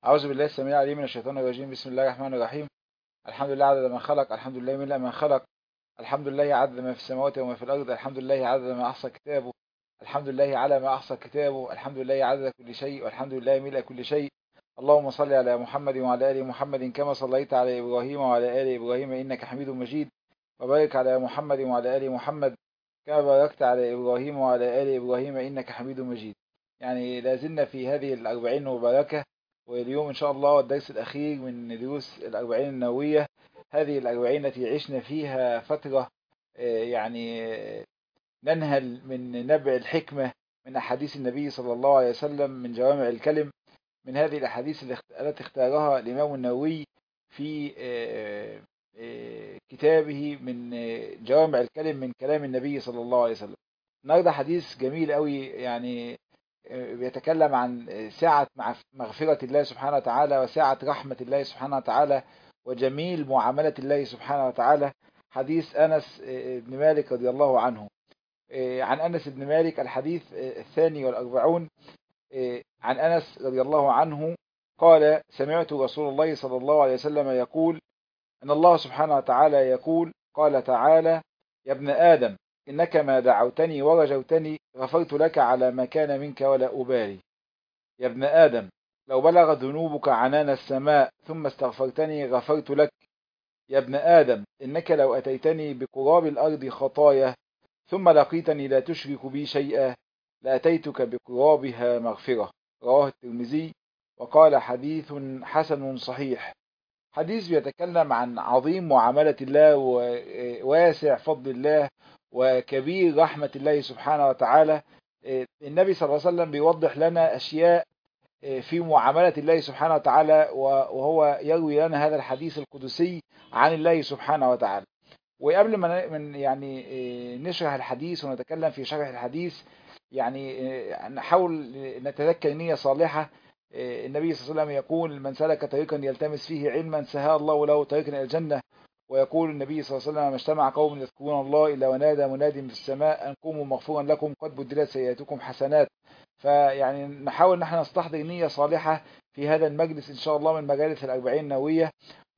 أعوذ بالله السميع العليم من الشيطان الرجيم بسم الله الرحمن الرحيم الحمد لله عدد ما خلق الحمد لله ملء ما خلق الحمد لله عدد ما في السماوات وما في الأرض الحمد لله عدد ما أحصى كتابه الحمد لله على ما أحصى كتابه الحمد لله عدد كل شيء والحمد لله ملء كل شيء اللهم صل على محمد وعلى آل محمد كما صليت على إبراهيم وعلى آل إبراهيم إنك حميد مجيد وبارك على محمد وعلى آل محمد كما باركت على إبراهيم وعلى آل إبراهيم إنك حميد مجيد يعني لازلنا في هذه الأربعين المباركة واليوم إن شاء الله الدرس الأخير من دروس الأربعين النووية هذه الأربعين التي عشنا فيها فترة يعني ننهل من نبع الحكمة من أحاديث النبي صلى الله عليه وسلم من جوامع الكلم من هذه الأحاديث التي اختارها الإمام النووي في كتابه من جوامع الكلم من كلام النبي صلى الله عليه وسلم النهارده حديث جميل قوي يعني بيتكلم عن سعة مغفرة الله سبحانه وتعالى وسعة رحمة الله سبحانه وتعالى وجميل معاملة الله سبحانه وتعالى حديث أنس بن مالك رضي الله عنه عن أنس بن مالك الحديث الثاني والأربعون عن أنس رضي الله عنه قال سمعت رسول الله صلى الله عليه وسلم يقول أن الله سبحانه وتعالى يقول قال تعالى يا ابن آدم إنك ما دعوتني ورجوتني غفرت لك على ما كان منك ولا أبالي يا ابن آدم لو بلغ ذنوبك عنان السماء ثم استغفرتني غفرت لك يا ابن آدم إنك لو أتيتني بقراب الأرض خطايا ثم لقيتني لا تشرك بي شيئا لأتيتك بقرابها مغفرة رواه الترمذي وقال حديث حسن صحيح حديث بيتكلم عن عظيم معاملة الله وواسع فضل الله وكبير رحمة الله سبحانه وتعالى النبي صلى الله عليه وسلم بيوضح لنا أشياء في معاملة الله سبحانه وتعالى وهو يروي لنا هذا الحديث القدسي عن الله سبحانه وتعالى وقبل ما من يعني نشرح الحديث ونتكلم في شرح الحديث يعني نحاول نتذكر نية صالحة النبي صلى الله عليه وسلم يقول من سلك طريقا يلتمس فيه علما سهى الله له طريقا الى الجنه ويقول النبي صلى الله عليه وسلم ما اجتمع قوم يذكرون الله الا ونادى مناد في السماء ان قوموا مغفورا لكم قد بدلت سيئاتكم حسنات فيعني نحاول ان احنا نستحضر نيه صالحه في هذا المجلس ان شاء الله من مجالس الاربعين النوويه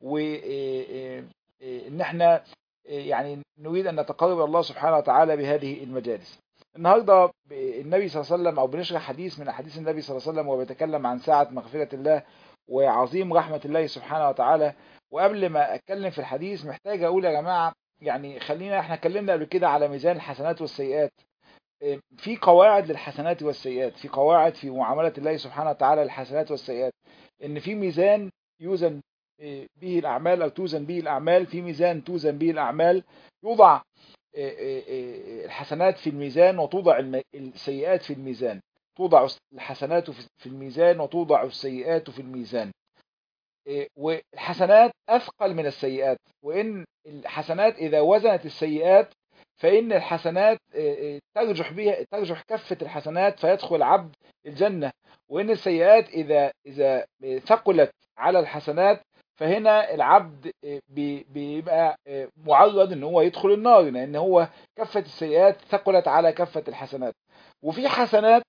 وان احنا يعني نريد ان نتقرب الله سبحانه وتعالى بهذه المجالس النهارده النبي صلى الله عليه وسلم او بنشرح حديث من احاديث النبي صلى الله عليه وسلم وبيتكلم عن ساعه مغفره الله وعظيم رحمه الله سبحانه وتعالى وقبل ما اتكلم في الحديث محتاج اقول يا جماعه يعني خلينا احنا اتكلمنا قبل كده على ميزان الحسنات والسيئات في قواعد للحسنات والسيئات في قواعد في معامله الله سبحانه وتعالى للحسنات والسيئات ان في ميزان يوزن به الاعمال او توزن به الاعمال في ميزان توزن به الاعمال يوضع الحسنات في الميزان وتوضع السيئات في الميزان توضع الحسنات في الميزان وتوضع السيئات في الميزان والحسنات أثقل من السيئات وإن الحسنات إذا وزنت السيئات فإن الحسنات ترجح بها ترجح كفة الحسنات فيدخل عبد الجنة وإن السيئات إذا إذا ثقلت على الحسنات فهنا العبد بيبقى معرض ان هو يدخل النار لان هو كفة السيئات ثقلت على كفة الحسنات وفي حسنات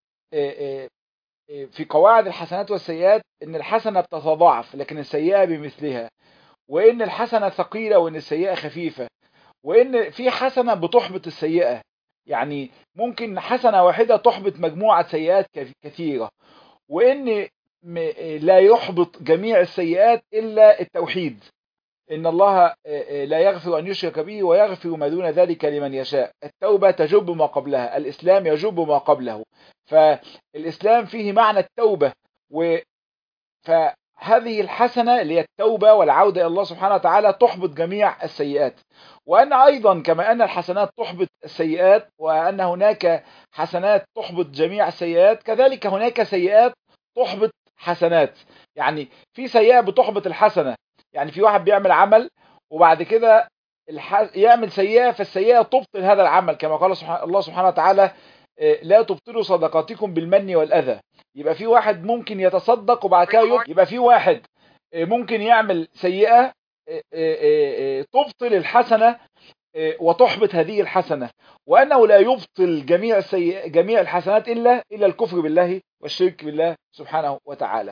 في قواعد الحسنات والسيئات ان الحسنة بتتضاعف لكن السيئة بمثلها وان الحسنة ثقيلة وان السيئة خفيفة وان في حسنة بتحبط السيئة يعني ممكن حسنة واحدة تحبط مجموعة سيئات كثيرة وان لا يحبط جميع السيئات إلا التوحيد إن الله لا يغفر أن يشرك به ويغفر ما دون ذلك لمن يشاء التوبة تجب ما قبلها الإسلام يجب ما قبله فالإسلام فيه معنى التوبة و فهذه الحسنة اللي هي التوبة والعودة إلى الله سبحانه وتعالى تحبط جميع السيئات وأن أيضا كما أن الحسنات تحبط السيئات وأن هناك حسنات تحبط جميع السيئات كذلك هناك سيئات تحبط حسنات يعني في سيئة بتحبط الحسنة يعني في واحد بيعمل عمل وبعد كده الح... يعمل سيئة فالسيئة تبطل هذا العمل كما قال سبحانه الله سبحانه وتعالى لا تبطلوا صدقاتكم بالمن والأذى يبقى في واحد ممكن يتصدق وبعد كده يبقى في واحد ممكن يعمل سيئة تبطل الحسنة وتحبط هذه الحسنة وأنه لا يبطل جميع السيئ جميع الحسنات إلا إلا الكفر بالله والشرك بالله سبحانه وتعالى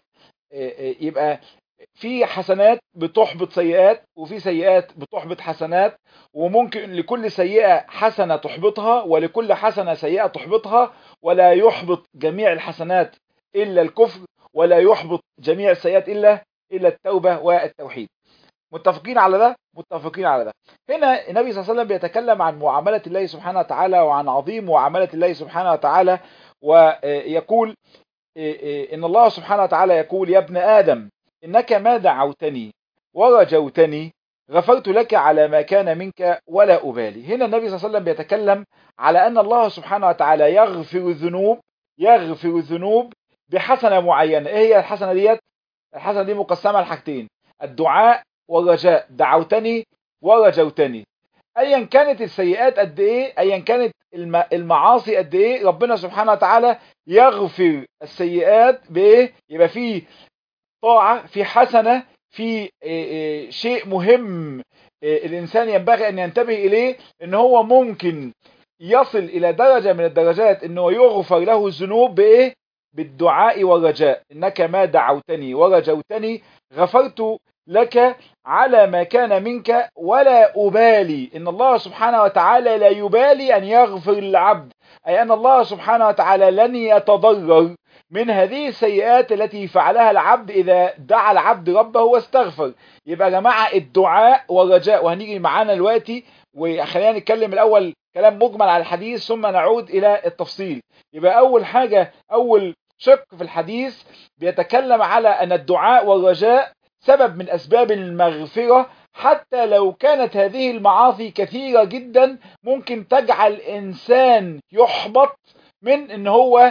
يبقى في حسنات بتحبط سيئات وفي سيئات بتحبط حسنات وممكن لكل سيئة حسنة تحبطها ولكل حسنة سيئة تحبطها ولا يحبط جميع الحسنات إلا الكفر ولا يحبط جميع السيئات إلا إلا التوبة والتوحيد متفقين على ده متفقين على ده هنا النبي صلى الله عليه وسلم بيتكلم عن معاملة الله سبحانه وتعالى وعن عظيم معاملة الله سبحانه وتعالى ويقول إن الله سبحانه وتعالى يقول يا ابن آدم إنك ما دعوتني ورجوتني غفرت لك على ما كان منك ولا أبالي هنا النبي صلى الله عليه وسلم بيتكلم على أن الله سبحانه وتعالى يغفر الذنوب يغفر الذنوب بحسنة معينة إيه هي الحسنة ديت الحسنة دي مقسمة لحاجتين الدعاء والرجاء دعوتني ورجوتني ايا كانت السيئات قد ايه ايا كانت المعاصي قد ايه ربنا سبحانه وتعالى يغفر السيئات بايه يبقى في طاعة في حسنة في شيء مهم الانسان ينبغي ان ينتبه اليه ان هو ممكن يصل الى درجة من الدرجات انه يغفر له الذنوب بايه بالدعاء والرجاء انك ما دعوتني ورجوتني غفرت لك على ما كان منك ولا أبالي إن الله سبحانه وتعالى لا يبالي أن يغفر للعبد أي أن الله سبحانه وتعالى لن يتضرر من هذه السيئات التي فعلها العبد إذا دعا العبد ربه واستغفر يبقى يا جماعة الدعاء والرجاء وهنيجي معانا دلوقتي وخلينا نتكلم الأول كلام مجمل على الحديث ثم نعود إلى التفصيل يبقى أول حاجة أول شق في الحديث بيتكلم على أن الدعاء والرجاء سبب من أسباب المغفرة حتى لو كانت هذه المعاصي كثيرة جدا ممكن تجعل إنسان يحبط من إن هو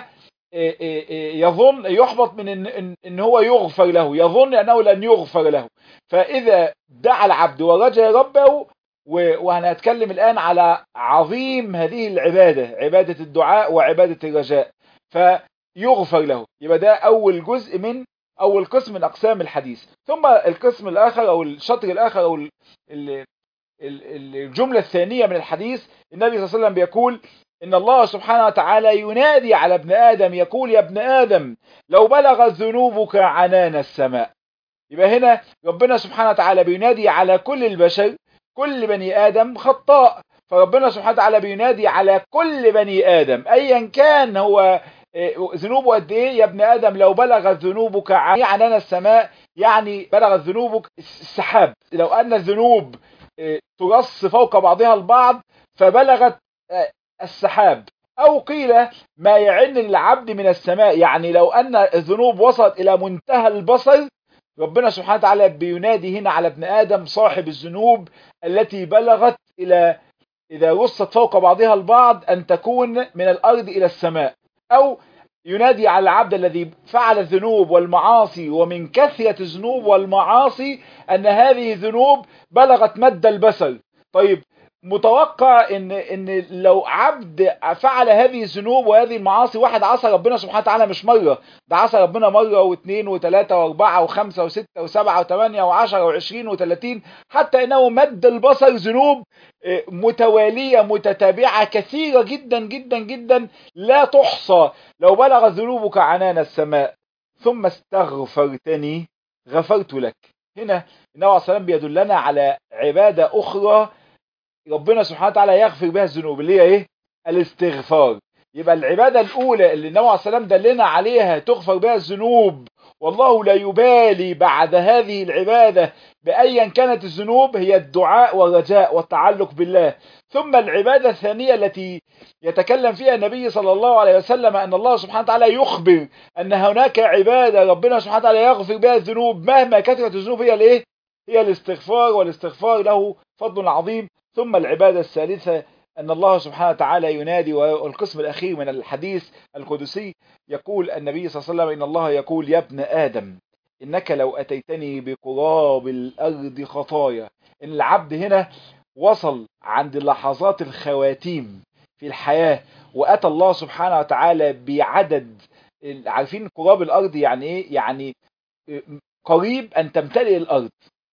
يظن يحبط من إن, إن هو يغفر له يظن أنه لن يغفر له فإذا دعا العبد ورجى ربه وهنتكلم الآن على عظيم هذه العبادة عبادة الدعاء وعبادة الرجاء فيغفر له يبقى ده أول جزء من أول قسم من أقسام الحديث ثم القسم الآخر أو الشطر الآخر أو الجملة الثانية من الحديث النبي صلى الله عليه وسلم بيقول إن الله سبحانه وتعالى ينادي على ابن آدم يقول يا ابن آدم لو بلغت ذنوبك عنان السماء يبقى هنا ربنا سبحانه وتعالى بينادي على كل البشر كل بني آدم خطاء فربنا سبحانه وتعالى بينادي على كل بني آدم أيا كان هو ذنوبه قد ايه يا ابن ادم لو بلغت ذنوبك عنان السماء يعني بلغت ذنوبك السحاب لو ان الذنوب ترص فوق بعضها البعض فبلغت السحاب او قيل ما يعن العبد من السماء يعني لو ان الذنوب وصلت الى منتهى البصر ربنا سبحانه وتعالى بينادي هنا على ابن ادم صاحب الذنوب التي بلغت الى اذا رصت فوق بعضها البعض ان تكون من الارض الى السماء أو ينادي على العبد الذي فعل الذنوب والمعاصي ومن كثرة الذنوب والمعاصي أن هذه الذنوب بلغت مد البصر طيب متوقع ان ان لو عبد فعل هذه الذنوب وهذه المعاصي واحد عصى ربنا سبحانه وتعالى مش مره ده عصى ربنا مره واثنين وثلاثه واربعه وخمسه وسته وسبعه وثمانيه وعشره وعشرين وثلاثين حتى انه مد البصر ذنوب متواليه متتابعه كثيره جدا جدا جدا لا تحصى لو بلغت ذنوبك عنان السماء ثم استغفرتني غفرت لك هنا النبي عليه الصلاه بيدلنا على عباده اخرى ربنا سبحانه وتعالى يغفر بها الذنوب اللي هي ايه الاستغفار يبقى العبادة الأولى اللي النبي عليه السلام دلنا عليها تغفر بها الذنوب والله لا يبالي بعد هذه العبادة بأيا كانت الذنوب هي الدعاء والرجاء والتعلق بالله ثم العبادة الثانية التي يتكلم فيها النبي صلى الله عليه وسلم أن الله سبحانه وتعالى يخبر أن هناك عبادة ربنا سبحانه وتعالى يغفر بها الذنوب مهما كثرت الذنوب هي الايه هي الاستغفار والاستغفار له فضل عظيم ثم العبادة الثالثة أن الله سبحانه وتعالى ينادي والقسم الأخير من الحديث القدسي يقول النبي صلى الله عليه وسلم إن الله يقول يا ابن آدم إنك لو أتيتني بقراب الأرض خطايا إن العبد هنا وصل عند لحظات الخواتيم في الحياة وأتى الله سبحانه وتعالى بعدد عارفين قراب الأرض يعني إيه؟ يعني قريب أن تمتلئ الأرض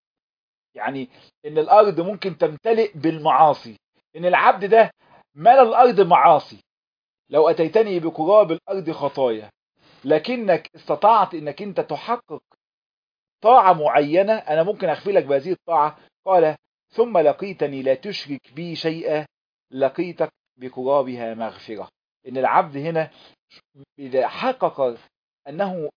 يعني ان الارض ممكن تمتلئ بالمعاصي ان العبد ده ملى الارض معاصي لو اتيتني بقراب الارض خطايا لكنك استطعت انك انت تحقق طاعة معينة أنا ممكن أغفر لك بهذه الطاعة قال ثم لقيتني لا تشرك بي شيئا لقيتك بقرابها مغفرة إن العبد هنا إذا حقق أنه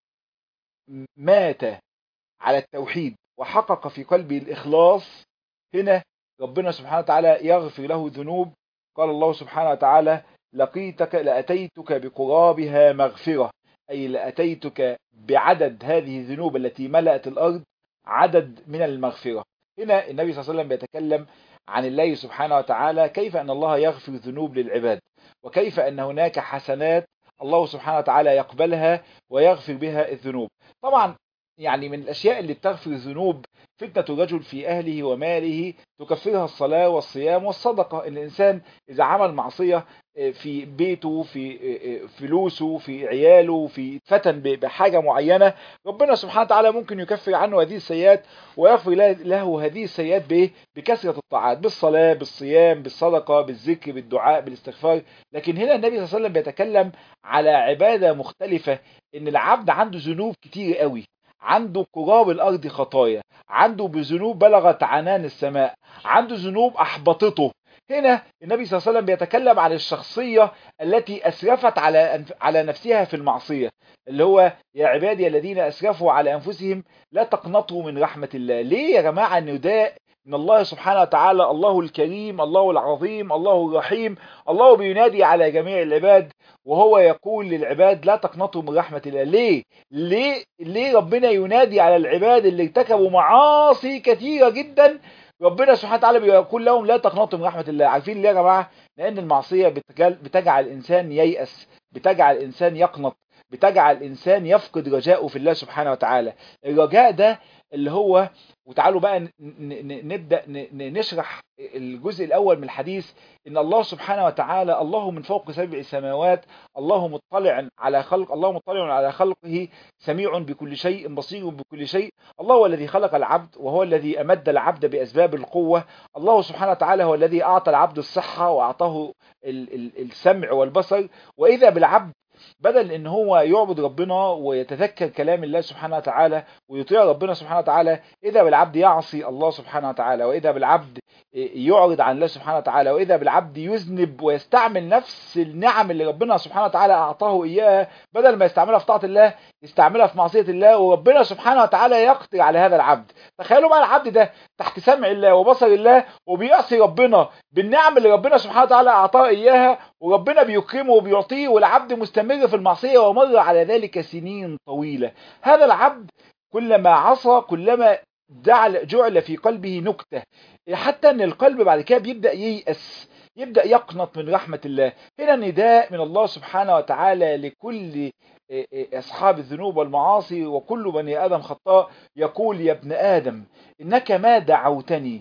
مات على التوحيد وحقق في قلبه الإخلاص هنا ربنا سبحانه وتعالى يغفر له ذنوب قال الله سبحانه وتعالى لقيتك لأتيتك بقرابها مغفرة أي لأتيتك بعدد هذه الذنوب التي ملأت الأرض عدد من المغفرة هنا النبي صلى الله عليه وسلم بيتكلم عن الله سبحانه وتعالى كيف أن الله يغفر الذنوب للعباد وكيف أن هناك حسنات الله سبحانه وتعالى يقبلها ويغفر بها الذنوب طبعا يعني من الأشياء اللي بتغفر الذنوب فتنة الرجل في أهله وماله تكفرها الصلاة والصيام والصدقة الإنسان إذا عمل معصية في بيته في فلوسه في عياله في فتن بحاجة معينة ربنا سبحانه وتعالى ممكن يكفر عنه هذه السيئات ويغفر له هذه السيئات بكثرة الطاعات بالصلاة بالصيام بالصدقة بالذكر بالدعاء بالاستغفار لكن هنا النبي صلى الله عليه وسلم بيتكلم على عبادة مختلفة ان العبد عنده ذنوب كتير قوي عنده قراب الأرض خطايا عنده بذنوب بلغت عنان السماء عنده ذنوب أحبطته هنا النبي صلى الله عليه وسلم بيتكلم عن الشخصية التي أسرفت على على نفسها في المعصية اللي هو يا عبادي الذين أسرفوا على أنفسهم لا تقنطوا من رحمة الله ليه يا جماعة أن ده ان الله سبحانه وتعالى الله الكريم الله العظيم الله الرحيم الله بينادي على جميع العباد وهو يقول للعباد لا تقنطوا من رحمة الله ليه ليه ليه ربنا ينادي على العباد اللي ارتكبوا معاصي كثيرة جدا ربنا سبحانه وتعالى بيقول لهم لا تقنطوا من رحمة الله عارفين ليه يا جماعة لان المعصية بتجعل الانسان ييأس بتجعل الانسان يقنط بتجعل الانسان يفقد رجاءه في الله سبحانه وتعالى الرجاء ده اللي هو وتعالوا بقى نبدأ نشرح الجزء الأول من الحديث إن الله سبحانه وتعالى الله من فوق سبع سماوات الله مطلع على خلق الله مطلع على خلقه سميع بكل شيء بصير بكل شيء الله هو الذي خلق العبد وهو الذي أمد العبد بأسباب القوة الله سبحانه وتعالى هو الذي أعطى العبد الصحة وأعطاه السمع والبصر وإذا بالعبد بدل ان هو يعبد ربنا ويتذكر كلام الله سبحانه وتعالى ويطيع ربنا سبحانه وتعالى اذا بالعبد يعصي الله سبحانه وتعالى واذا بالعبد يعرض عن الله سبحانه وتعالى واذا بالعبد يذنب ويستعمل نفس النعم اللي ربنا سبحانه وتعالى اعطاه اياها بدل ما يستعملها في طاعه الله يستعملها في معصيه الله وربنا سبحانه وتعالى يقدر على هذا العبد تخيلوا بقى العبد ده تحت سمع الله وبصر الله وبيعصي ربنا بالنعم اللي ربنا سبحانه وتعالى اعطاه اياها وربنا بيكرمه وبيعطيه والعبد مستمر في المعصيه ومر على ذلك سنين طويله هذا العبد كلما عصى كلما جعل جعل في قلبه نكته حتى ان القلب بعد كده بيبدا ييأس يبدا يقنط من رحمه الله هنا نداء من الله سبحانه وتعالى لكل أصحاب الذنوب والمعاصي وكل بني آدم خطاء يقول يا ابن آدم إنك ما دعوتني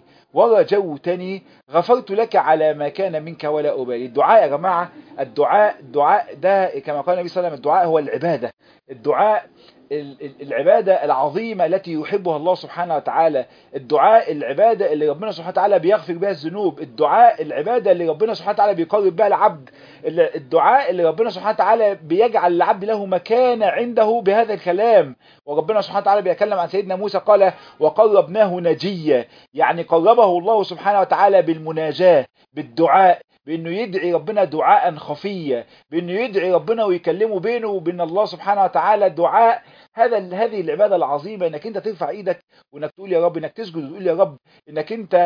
ورجوتني غفرت لك على ما كان منك ولا أبالي الدعاء يا جماعة الدعاء الدعاء ده كما قال النبي صلى الله عليه وسلم الدعاء هو العبادة الدعاء العبادة العظيمة التي يحبها الله سبحانه وتعالى الدعاء العبادة اللي ربنا سبحانه وتعالى بيغفر بها الذنوب الدعاء العبادة اللي ربنا سبحانه وتعالى بيقرب بها العبد الدعاء اللي ربنا سبحانه وتعالى بيجعل العبد له مكانة عنده بهذا الكلام وربنا سبحانه وتعالى بيتكلم عن سيدنا موسى قال وقربناه نجيا يعني قربه الله سبحانه وتعالى بالمناجاة بالدعاء بانه يدعي ربنا دعاء خفيا بانه يدعي ربنا ويكلمه بينه وبين الله سبحانه وتعالى دعاء هذا هذه العباده العظيمه انك انت ترفع ايدك وانك تقول يا رب انك تسجد وتقول يا رب انك انت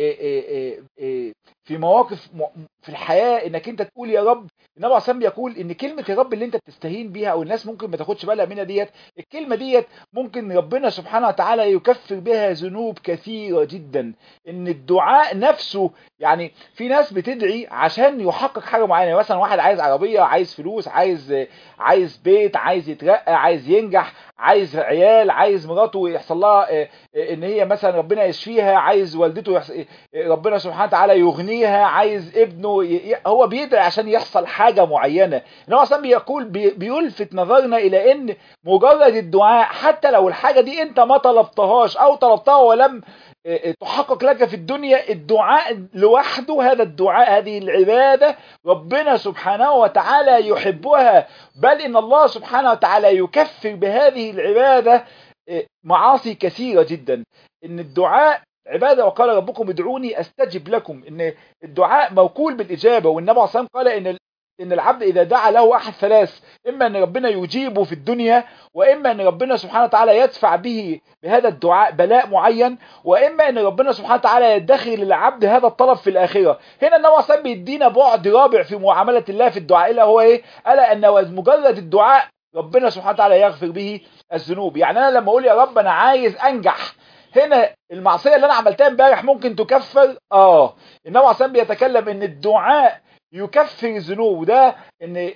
في مواقف في الحياه انك انت تقول يا رب النبي عليه الصلاه بيقول ان كلمه يا رب اللي انت بتستهين بيها او الناس ممكن ما تاخدش بالها منها ديت الكلمه ديت ممكن ربنا سبحانه وتعالى يكفر بها ذنوب كثيره جدا ان الدعاء نفسه يعني في ناس بتدعي عشان يحقق حاجه معينه مثلا واحد عايز عربيه عايز فلوس عايز عايز بيت عايز يترقى عايز ينجح عايز عيال عايز مراته يحصل لها ان هي مثلا ربنا يشفيها عايز والدته يحص... ربنا سبحانه وتعالى يغنيها عايز ابنه ي... هو بيدعي عشان يحصل حاجه معينه انما اصلا بيقول بي... بيلفت نظرنا الى ان مجرد الدعاء حتى لو الحاجه دي انت ما طلبتهاش او طلبتها ولم تحقق لك في الدنيا الدعاء لوحده هذا الدعاء هذه العبادة ربنا سبحانه وتعالى يحبها بل إن الله سبحانه وتعالى يكفر بهذه العبادة معاصي كثيرة جدا ان الدعاء عبادة وقال ربكم ادعوني استجب لكم ان الدعاء موكول بالاجابة والنبي عليه الصلاة والسلام قال ان ان العبد اذا دعا له احد ثلاث اما ان ربنا يجيبه في الدنيا واما ان ربنا سبحانه وتعالى يدفع به بهذا الدعاء بلاء معين واما ان ربنا سبحانه وتعالى يدخر للعبد هذا الطلب في الاخره هنا النبي صلى بيدينا بعد رابع في معامله الله في الدعاء الا هو ايه الا ان مجرد الدعاء ربنا سبحانه وتعالى يغفر به الذنوب يعني انا لما اقول يا رب انا عايز انجح هنا المعصيه اللي انا عملتها امبارح ممكن تكفر اه النبي عليه بيتكلم ان الدعاء يكفر الذنوب وده ان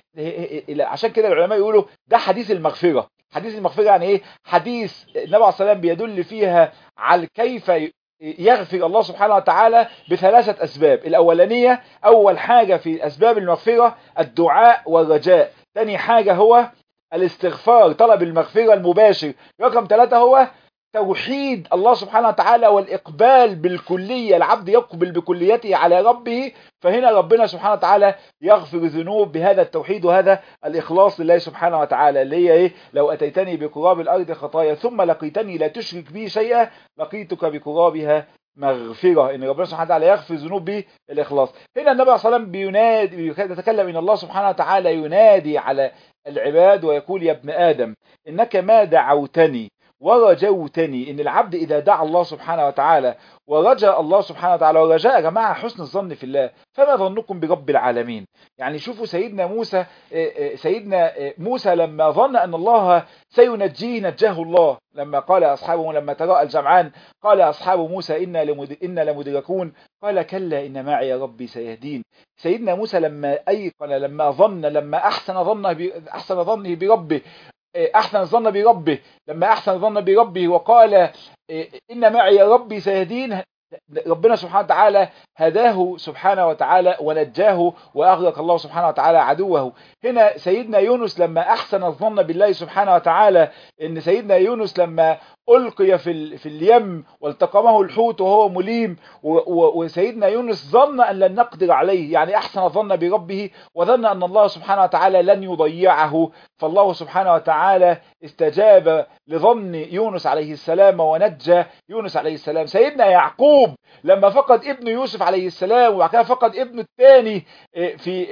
عشان كده العلماء يقولوا ده حديث المغفرة حديث المغفرة يعني ايه حديث النبي عليه الصلاة بيدل فيها على كيف يغفر الله سبحانه وتعالى بثلاثة أسباب الأولانية أول حاجة في أسباب المغفرة الدعاء والرجاء ثاني حاجة هو الاستغفار طلب المغفرة المباشر رقم ثلاثة هو توحيد الله سبحانه وتعالى والإقبال بالكلية العبد يقبل بكليته على ربه فهنا ربنا سبحانه وتعالى يغفر الذنوب بهذا التوحيد وهذا الإخلاص لله سبحانه وتعالى اللي هي إيه لو أتيتني بقراب الأرض خطايا ثم لقيتني لا تشرك بي شيئا لقيتك بقرابها مغفرة إن ربنا سبحانه وتعالى يغفر الذنوب بالإخلاص هنا النبي صلى الله عليه وسلم بينادي يتكلم إن الله سبحانه وتعالى ينادي على العباد ويقول يا ابن آدم إنك ما دعوتني ورجوتني ان العبد اذا دعا الله سبحانه وتعالى ورجى الله سبحانه وتعالى ورجاء يا جماعه حسن الظن في الله فما ظنكم برب العالمين يعني شوفوا سيدنا موسى سيدنا موسى لما ظن ان الله سينجيه نجاه الله لما قال اصحابه لما تراءى الجمعان قال اصحاب موسى انا لمد... إنا لمدركون قال كلا ان معي ربي سيهدين سيدنا موسى لما ايقن لما ظن لما احسن ظنه ب... احسن ظنه بربه احسن الظن بربه لما احسن الظن بربه وقال ان معي ربي سيهدين ربنا سبحانه وتعالى هداه سبحانه وتعالى ونجاه واغرق الله سبحانه وتعالى عدوه هنا سيدنا يونس لما احسن الظن بالله سبحانه وتعالى ان سيدنا يونس لما ألقي في, في اليم والتقمه الحوت وهو مليم وسيدنا يونس ظن أن لن نقدر عليه يعني أحسن ظن بربه وظن أن الله سبحانه وتعالى لن يضيعه فالله سبحانه وتعالى استجاب لظن يونس عليه السلام ونجى يونس عليه السلام سيدنا يعقوب لما فقد ابن يوسف عليه السلام وبعد كده فقد ابنه الثاني في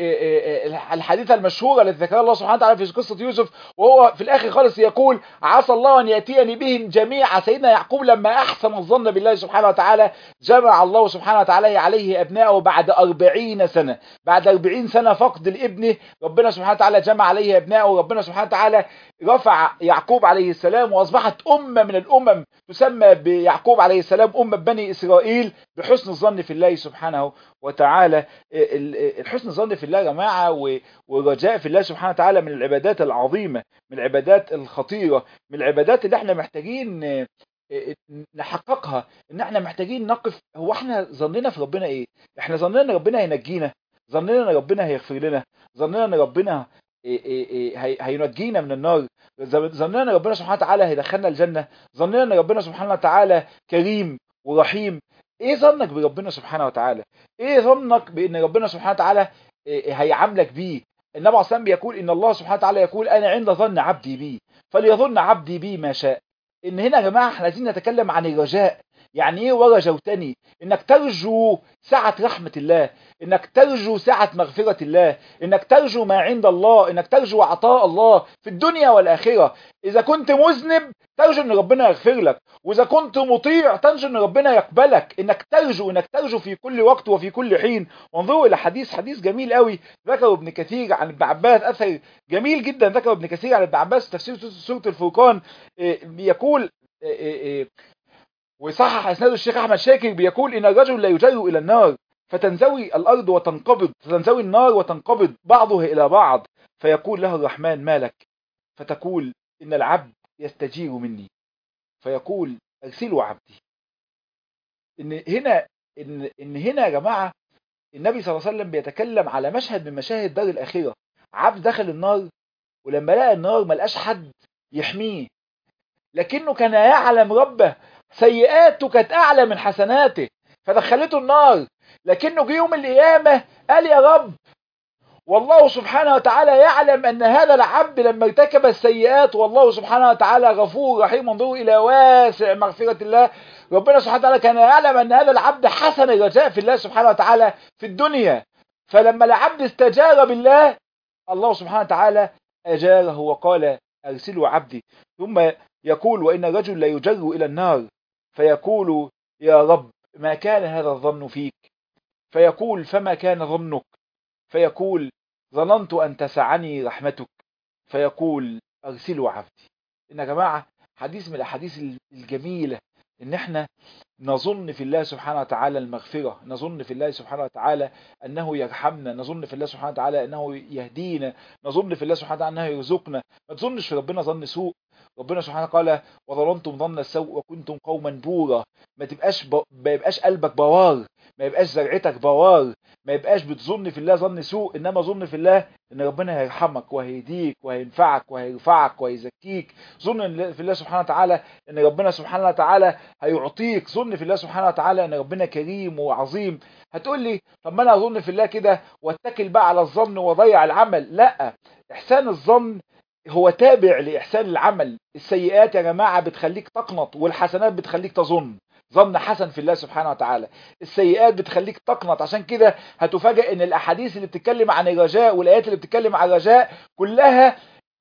الحديثة المشهورة التي ذكرها الله سبحانه وتعالى في قصة يوسف وهو في الآخر خالص يقول عسى الله أن يأتيني بهم جميعا سيدنا يعقوب لما أحسن الظن بالله سبحانه وتعالى جمع الله سبحانه وتعالى عليه أبنائه بعد أربعين سنة بعد أربعين سنة فقد الابن ربنا سبحانه وتعالى جمع عليه أبنائه ربنا سبحانه وتعالى رفع يعقوب عليه السلام وأصبحت أمة من الأمم تسمى بيعقوب عليه السلام أمة بني إسرائيل بحسن الظن في الله سبحانه وتعالى الحسن الظن في الله يا جماعة والرجاء في الله سبحانه وتعالى من العبادات العظيمة من العبادات الخطيرة من العبادات اللي احنا محتاجين نحققها ان احنا محتاجين نقف هو احنا ظننا في ربنا ايه احنا ظننا ان ربنا هينجينا ظننا ان ربنا هيغفر لنا ظننا ان ربنا هينجينا من النار ظننا ان ربنا سبحانه وتعالى هيدخلنا الجنة ظننا ان ربنا سبحانه وتعالى كريم ورحيم ايه ظنك بربنا سبحانه وتعالى ايه ظنك بان ربنا سبحانه وتعالى هيعاملك بيه النبي عليه الصلاه بيقول ان الله سبحانه وتعالى يقول انا عند ظن عبدي بي فليظن عبدي بي ما شاء ان هنا يا جماعه احنا عايزين نتكلم عن الرجاء يعني ايه ورجوتني انك ترجو سعة رحمة الله انك ترجو سعة مغفرة الله انك ترجو ما عند الله انك ترجو عطاء الله في الدنيا والاخرة اذا كنت مذنب ترجو ان ربنا يغفر لك واذا كنت مطيع ترجو ان ربنا يقبلك انك ترجو انك ترجو في كل وقت وفي كل حين وانظروا الى حديث حديث جميل قوي ذكره ابن كثير عن ابن عباس اثر جميل جدا ذكره ابن كثير عن ابن عباس تفسير سورة الفرقان بيقول وصحح اسناد الشيخ احمد شاكر بيقول ان الرجل لا يجر الى النار فتنزوي الارض وتنقبض فتنزوي النار وتنقبض بعضها الى بعض فيقول له الرحمن مالك فتقول ان العبد يستجير مني فيقول ارسلوا عبدي ان هنا ان ان هنا يا جماعه النبي صلى الله عليه وسلم بيتكلم على مشهد من مشاهد دار الاخره عبد دخل النار ولما لقى النار ما لقاش حد يحميه لكنه كان يعلم ربه سيئاته كانت اعلى من حسناته فدخلته النار لكنه جه يوم القيامه قال يا رب والله سبحانه وتعالى يعلم أن هذا العبد لما ارتكب السيئات والله سبحانه وتعالى غفور رحيم انظروا إلى واسع مغفرة الله ربنا سبحانه وتعالى كان يعلم أن هذا العبد حسن الرجاء في الله سبحانه وتعالى في الدنيا فلما العبد استجار بالله الله سبحانه وتعالى أجاره وقال أرسلوا عبدي ثم يقول وإن الرجل لا يجر إلى النار فيقول يا رب ما كان هذا الظن فيك فيقول فما كان ظنك فيقول ظننت أن تسعني رحمتك فيقول أرسلوا عبدي إن يا جماعة حديث من الأحاديث الجميلة إن إحنا نظن في الله سبحانه وتعالى المغفرة نظن في الله سبحانه وتعالى أنه يرحمنا نظن في الله سبحانه وتعالى أنه يهدينا نظن في الله سبحانه وتعالى أنه يرزقنا ما تظنش في ربنا ظن سوء ربنا سبحانه قال وظننتم ظن السوء وكنتم قوما بورا ما تبقاش ب... ما يبقاش قلبك بوار ما يبقاش زرعتك بوار ما يبقاش بتظن في الله ظن سوء انما ظن في الله ان ربنا هيرحمك وهيهديك وهينفعك وهيرفعك وهيزكيك ظن في الله سبحانه وتعالى ان ربنا سبحانه وتعالى هيعطيك ظن في الله سبحانه وتعالى ان ربنا كريم وعظيم هتقول لي طب ما انا اظن في الله كده واتكل بقى على الظن واضيع العمل لا احسان الظن هو تابع لإحسان العمل السيئات يا جماعة بتخليك تقنط والحسنات بتخليك تظن ظن حسن في الله سبحانه وتعالى السيئات بتخليك تقنط عشان كده هتفاجئ ان الاحاديث اللي بتتكلم عن الرجاء والايات اللي بتتكلم عن الرجاء كلها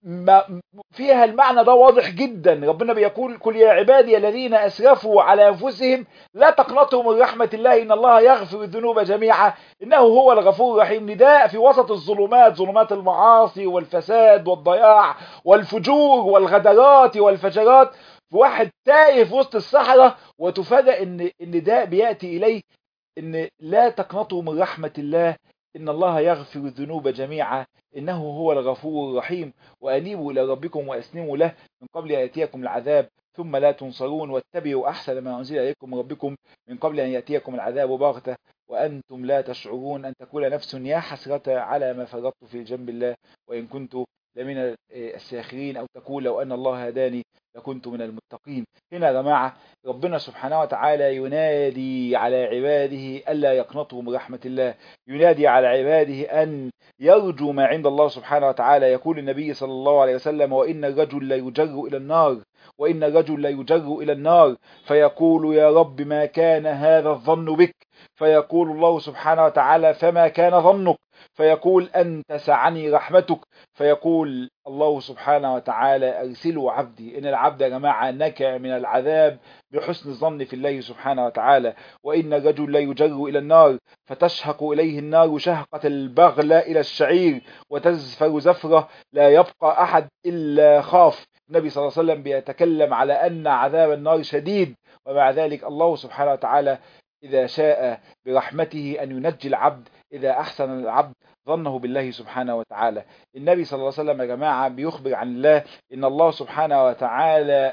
ما فيها المعنى ده واضح جدا ربنا بيقول كل يا عبادي الذين اسرفوا على انفسهم لا تقنطوا من رحمه الله ان الله يغفر الذنوب جميعا انه هو الغفور الرحيم نداء في وسط الظلمات ظلمات المعاصي والفساد والضياع والفجور والغدرات والفجرات في واحد تايه في وسط الصحراء وتفاجأ ان النداء بياتي اليه ان لا تقنطوا من رحمه الله إن الله يغفر الذنوب جميعا إنه هو الغفور الرحيم وأنيبوا إلى ربكم وأسلموا له من قبل أن يأتيكم العذاب ثم لا تنصرون واتبعوا أحسن ما أنزل إليكم من ربكم من قبل أن يأتيكم العذاب بغتة وأنتم لا تشعرون أن تقول نفس يا حسرة على ما فرطت في جنب الله وإن كنت لمن الساخرين أو تقول لو أن الله هداني لكنت من المتقين هنا يا جماعة ربنا سبحانه وتعالى ينادي على عباده ألا يقنطوا من رحمة الله ينادي على عباده أن يرجوا ما عند الله سبحانه وتعالى يقول النبي صلى الله عليه وسلم وإن الرجل لا يجر إلى النار وإن الرجل لا يجر إلى النار فيقول يا رب ما كان هذا الظن بك فيقول الله سبحانه وتعالى فما كان ظنك فيقول أن تسعني رحمتك فيقول الله سبحانه وتعالى أرسلوا عبدي إن العبد يا جماعة نكى من العذاب بحسن الظن في الله سبحانه وتعالى وإن الرجل لا يجر إلى النار فتشهق إليه النار شهقة البغل إلى الشعير وتزفر زفرة لا يبقى أحد إلا خاف النبي صلى الله عليه وسلم بيتكلم على أن عذاب النار شديد ومع ذلك الله سبحانه وتعالى إذا شاء برحمته أن ينجي العبد إذا أحسن العبد ظنه بالله سبحانه وتعالى النبي صلى الله عليه وسلم يا جماعة بيخبر عن الله إن الله سبحانه وتعالى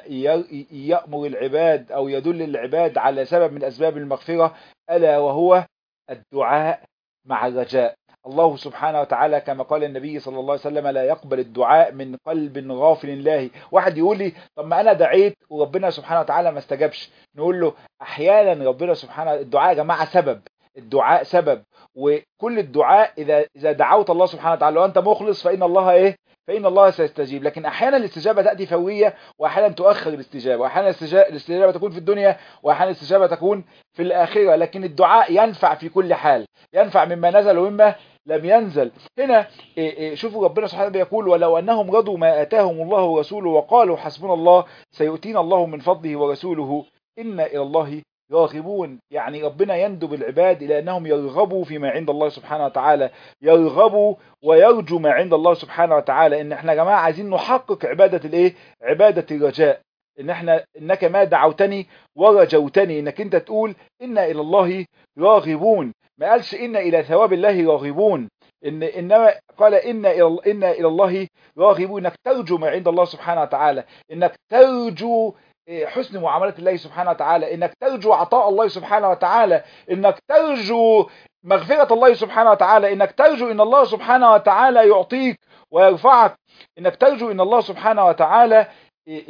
يأمر العباد أو يدل العباد على سبب من أسباب المغفرة ألا وهو الدعاء مع الرجاء الله سبحانه وتعالى كما قال النبي صلى الله عليه وسلم لا يقبل الدعاء من قلب غافل الله واحد يقول لي طب ما انا دعيت وربنا سبحانه وتعالى ما استجابش نقول له احيانا ربنا سبحانه الدعاء يا جماعه سبب الدعاء سبب وكل الدعاء اذا اذا دعوت الله سبحانه وتعالى وانت مخلص فان الله ايه فإن الله سيستجيب لكن أحيانا الاستجابة تأتي فورية وأحيانا تؤخر الاستجابة وأحيانا الاستجابة تكون في الدنيا وأحيانا الاستجابة تكون في الآخرة لكن الدعاء ينفع في كل حال ينفع مما نزل ومما لم ينزل هنا شوفوا ربنا سبحانه بيقول ولو أنهم رضوا ما آتاهم الله ورسوله وقالوا حسبنا الله سيؤتينا الله من فضله ورسوله إن إلى الله راغبون يعني ربنا يندب العباد إلى أنهم يرغبوا فيما عند الله سبحانه وتعالى يرغبوا ويرجوا ما عند الله سبحانه وتعالى إن احنا يا جماعة عايزين نحقق عبادة الإيه عبادة الرجاء إن احنا إنك ما دعوتني ورجوتني إنك أنت تقول إن إلى الله راغبون ما قالش إن إلى ثواب الله راغبون إن إنما قال إن إلى إن إلى الله راغبون إنك ترجو ما عند الله سبحانه وتعالى إنك ترجو حسن معاملة الله سبحانه وتعالى انك ترجو عطاء الله سبحانه وتعالى انك ترجو مغفرة الله سبحانه وتعالى انك ترجو ان الله سبحانه وتعالى يعطيك ويرفعك انك ترجو ان الله سبحانه وتعالى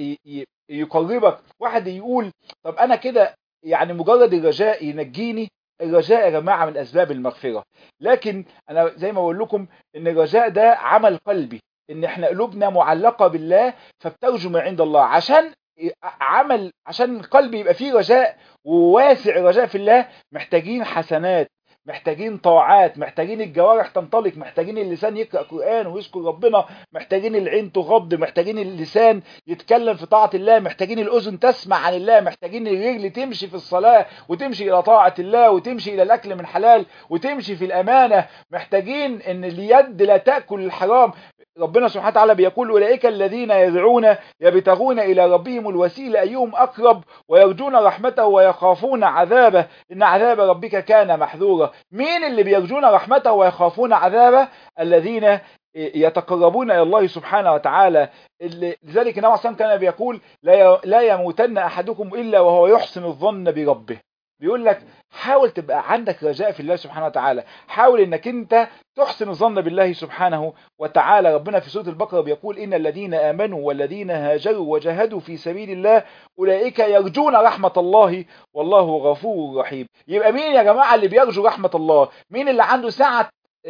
يقربك واحد يقول طب انا كده يعني مجرد الرجاء ينجيني الرجاء يا جماعة من أسباب المغفرة لكن أنا زي ما بقول لكم إن الرجاء ده عمل قلبي إن إحنا قلوبنا معلقة بالله فبترجو من عند الله عشان عمل عشان قلبي يبقى فيه رجاء وواسع الرجاء في الله محتاجين حسنات محتاجين طاعات محتاجين الجوارح تنطلق محتاجين اللسان يقرأ قرآن ويذكر ربنا محتاجين العين تغض محتاجين اللسان يتكلم في طاعة الله محتاجين الأذن تسمع عن الله محتاجين الرجل تمشي في الصلاة وتمشي إلى طاعة الله وتمشي إلى الأكل من حلال وتمشي في الأمانة محتاجين أن اليد لا تأكل الحرام ربنا سبحانه وتعالى بيقول أولئك الذين يدعون يبتغون إلى ربهم الوسيلة أيهم أقرب ويرجون رحمته ويخافون عذابه إن عذاب ربك كان محذورا مين اللي بيرجون رحمته ويخافون عذابه الذين يتقربون إلى الله سبحانه وتعالى لذلك النبي صلى كان بيقول لا يموتن أحدكم إلا وهو يحسن الظن بربه بيقول لك حاول تبقى عندك رجاء في الله سبحانه وتعالى حاول انك انت تحسن الظن بالله سبحانه وتعالى ربنا في سورة البقرة بيقول إن الذين آمنوا والذين هاجروا وجاهدوا في سبيل الله أولئك يرجون رحمة الله والله غفور رحيم يبقى مين يا جماعة اللي بيرجو رحمة الله مين اللي عنده سعة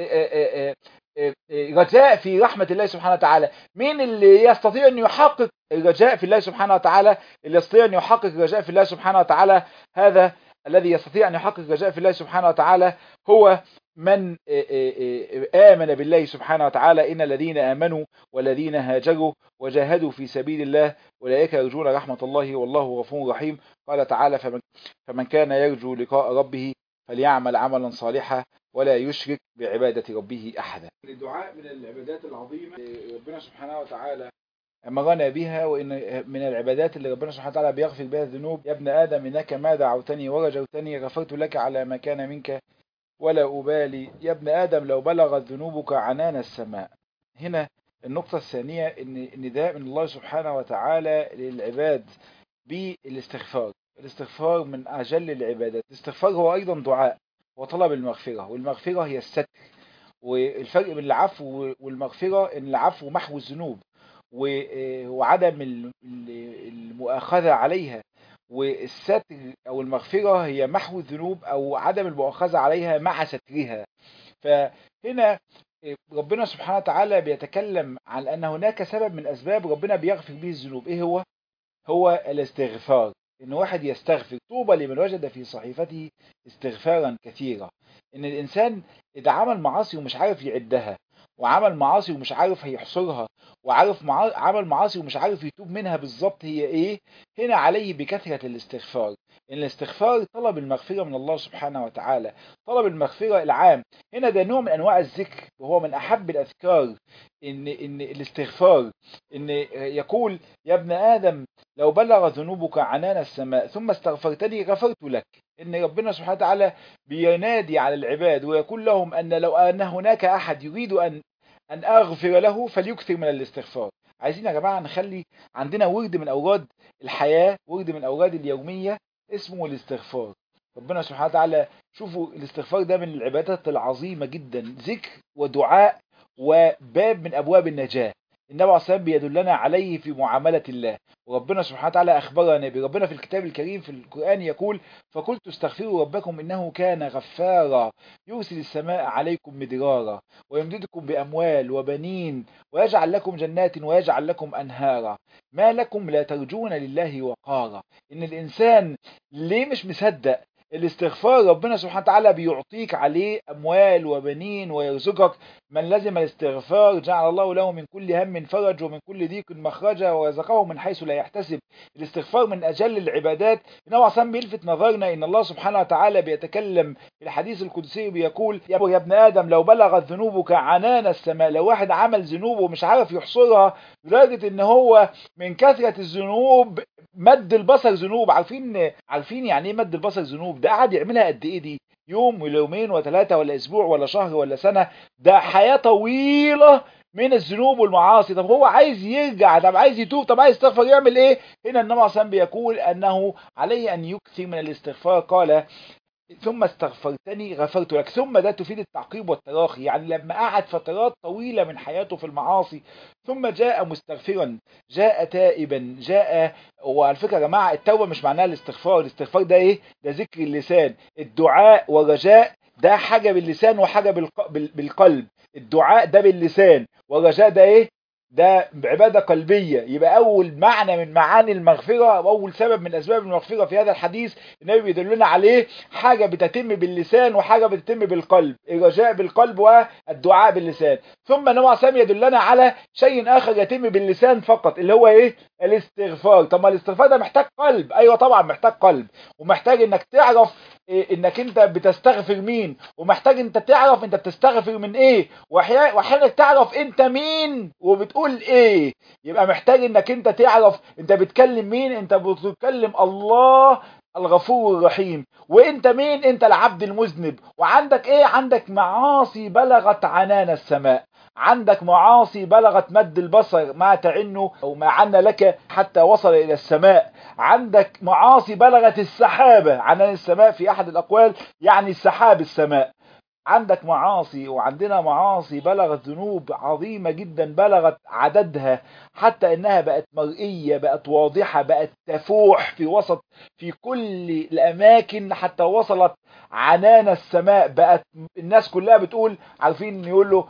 رجاء في رحمة الله سبحانه وتعالى مين اللي يستطيع أن يحقق الرجاء في الله سبحانه وتعالى اللي يستطيع أن يحقق الرجاء في الله سبحانه وتعالى هذا الذي يستطيع أن يحقق رجاء في الله سبحانه وتعالى هو من آمن بالله سبحانه وتعالى إن الذين آمنوا والذين هاجروا وجاهدوا في سبيل الله أولئك يرجون رحمة الله والله غفور رحيم قال تعالى فمن, فمن كان يرجو لقاء ربه فليعمل عملا صالحا ولا يشرك بعبادة ربه أحدا الدعاء من العبادات العظيمة ربنا سبحانه وتعالى أمرنا بها وإن من العبادات اللي ربنا سبحانه وتعالى بيغفر بها الذنوب يا ابن آدم إنك ما دعوتني ورجوتني غفرت لك على ما كان منك ولا أبالي يا ابن آدم لو بلغت ذنوبك عنان السماء هنا النقطة الثانية إن نداء من الله سبحانه وتعالى للعباد بالاستغفار الاستغفار من أجل العبادات الاستغفار هو أيضا دعاء وطلب المغفرة والمغفرة هي الستر والفرق بين العفو والمغفرة إن العفو محو الذنوب وعدم المؤاخذة عليها والستر أو المغفرة هي محو الذنوب أو عدم المؤاخذة عليها مع سترها فهنا ربنا سبحانه وتعالى بيتكلم عن أن هناك سبب من أسباب ربنا بيغفر به الذنوب إيه هو؟ هو الاستغفار إن واحد يستغفر طوبى لمن وجد في صحيفته استغفارا كثيرا إن الإنسان إذا عمل معاصي ومش عارف يعدها وعمل معاصي ومش عارف هيحصرها وعارف مع... عمل معاصي ومش عارف يتوب منها بالظبط هي ايه هنا عليه بكثرة الاستغفار ان الاستغفار طلب المغفرة من الله سبحانه وتعالى طلب المغفرة العام هنا ده نوع من انواع الذكر وهو من احب الاذكار ان ان الاستغفار ان يقول يا ابن ادم لو بلغ ذنوبك عنان السماء ثم استغفرتني غفرت لك ان ربنا سبحانه وتعالى بينادي على العباد ويقول لهم ان لو ان هناك احد يريد ان ان اغفر له فليكثر من الاستغفار عايزين يا جماعه نخلي عندنا ورد من اوراد الحياه ورد من اوراد اليوميه اسمه الاستغفار ربنا سبحانه وتعالى شوفوا الاستغفار ده من العبادات العظيمه جدا ذكر ودعاء وباب من ابواب النجاه النبي عليه الصلاه بيدلنا عليه في معامله الله وربنا سبحانه وتعالى اخبرنا بربنا في الكتاب الكريم في القران يقول فقلت استغفروا ربكم انه كان غفارا يرسل السماء عليكم مدرارا ويمددكم باموال وبنين ويجعل لكم جنات ويجعل لكم انهارا ما لكم لا ترجون لله وقارا ان الانسان ليه مش مصدق الاستغفار ربنا سبحانه وتعالى بيعطيك عليه أموال وبنين ويرزقك من لزم الاستغفار جعل الله له من كل هم فرج ومن كل ضيق مخرجا ورزقه من حيث لا يحتسب الاستغفار من أجل العبادات إنه عصام بيلفت نظرنا إن الله سبحانه وتعالى بيتكلم في الحديث القدسي بيقول يا ابن آدم لو بلغت ذنوبك عنان السماء لو واحد عمل ذنوب ومش عارف يحصرها لدرجة إن هو من كثرة الذنوب مد البصر ذنوب عارفين عارفين يعني ايه مد البصر ذنوب ده قعد يعملها قد ايه دي يوم ولا يومين وثلاثه ولا اسبوع ولا شهر ولا سنه ده حياه طويله من الذنوب والمعاصي طب هو عايز يرجع طب عايز يتوب طب عايز يستغفر يعمل ايه هنا النبي صلى الله عليه وسلم بيقول انه عليه ان يكثر من الاستغفار قال ثم استغفرتني غفرت لك ثم ده تفيد التعقيب والتراخي يعني لما قعد فترات طويلة من حياته في المعاصي ثم جاء مستغفرا جاء تائبا جاء وعلى فكرة يا جماعة التوبة مش معناها الاستغفار الاستغفار ده ايه ده ذكر اللسان الدعاء والرجاء ده حاجة باللسان وحاجة بالقلب الدعاء ده باللسان والرجاء ده ايه ده عبادة قلبية يبقى أول معنى من معاني المغفرة أو أول سبب من أسباب المغفرة في هذا الحديث النبي بيدلنا عليه حاجة بتتم باللسان وحاجة بتتم بالقلب الرجاء بالقلب والدعاء باللسان ثم نوع سامي يدلنا على شيء آخر يتم باللسان فقط اللي هو إيه الاستغفار طب ما الاستغفار ده محتاج قلب أيوة طبعا محتاج قلب ومحتاج إنك تعرف إيه انك انت بتستغفر مين ومحتاج انت تعرف انت بتستغفر من ايه واحيانا تعرف انت مين وبتقول ايه يبقى محتاج انك انت تعرف انت بتكلم مين انت بتكلم الله الغفور الرحيم وانت مين انت العبد المذنب وعندك ايه عندك معاصي بلغت عنان السماء عندك معاصي بلغت مد البصر ما تعنه أو ما عنا لك حتى وصل إلى السماء عندك معاصي بلغت السحابة عنان السماء في أحد الأقوال يعني السحاب السماء عندك معاصي وعندنا معاصي بلغت ذنوب عظيمة جدا بلغت عددها حتى انها بقت مرئية بقت واضحة بقت تفوح في وسط في كل الاماكن حتى وصلت عنان السماء بقت الناس كلها بتقول عارفين يقول له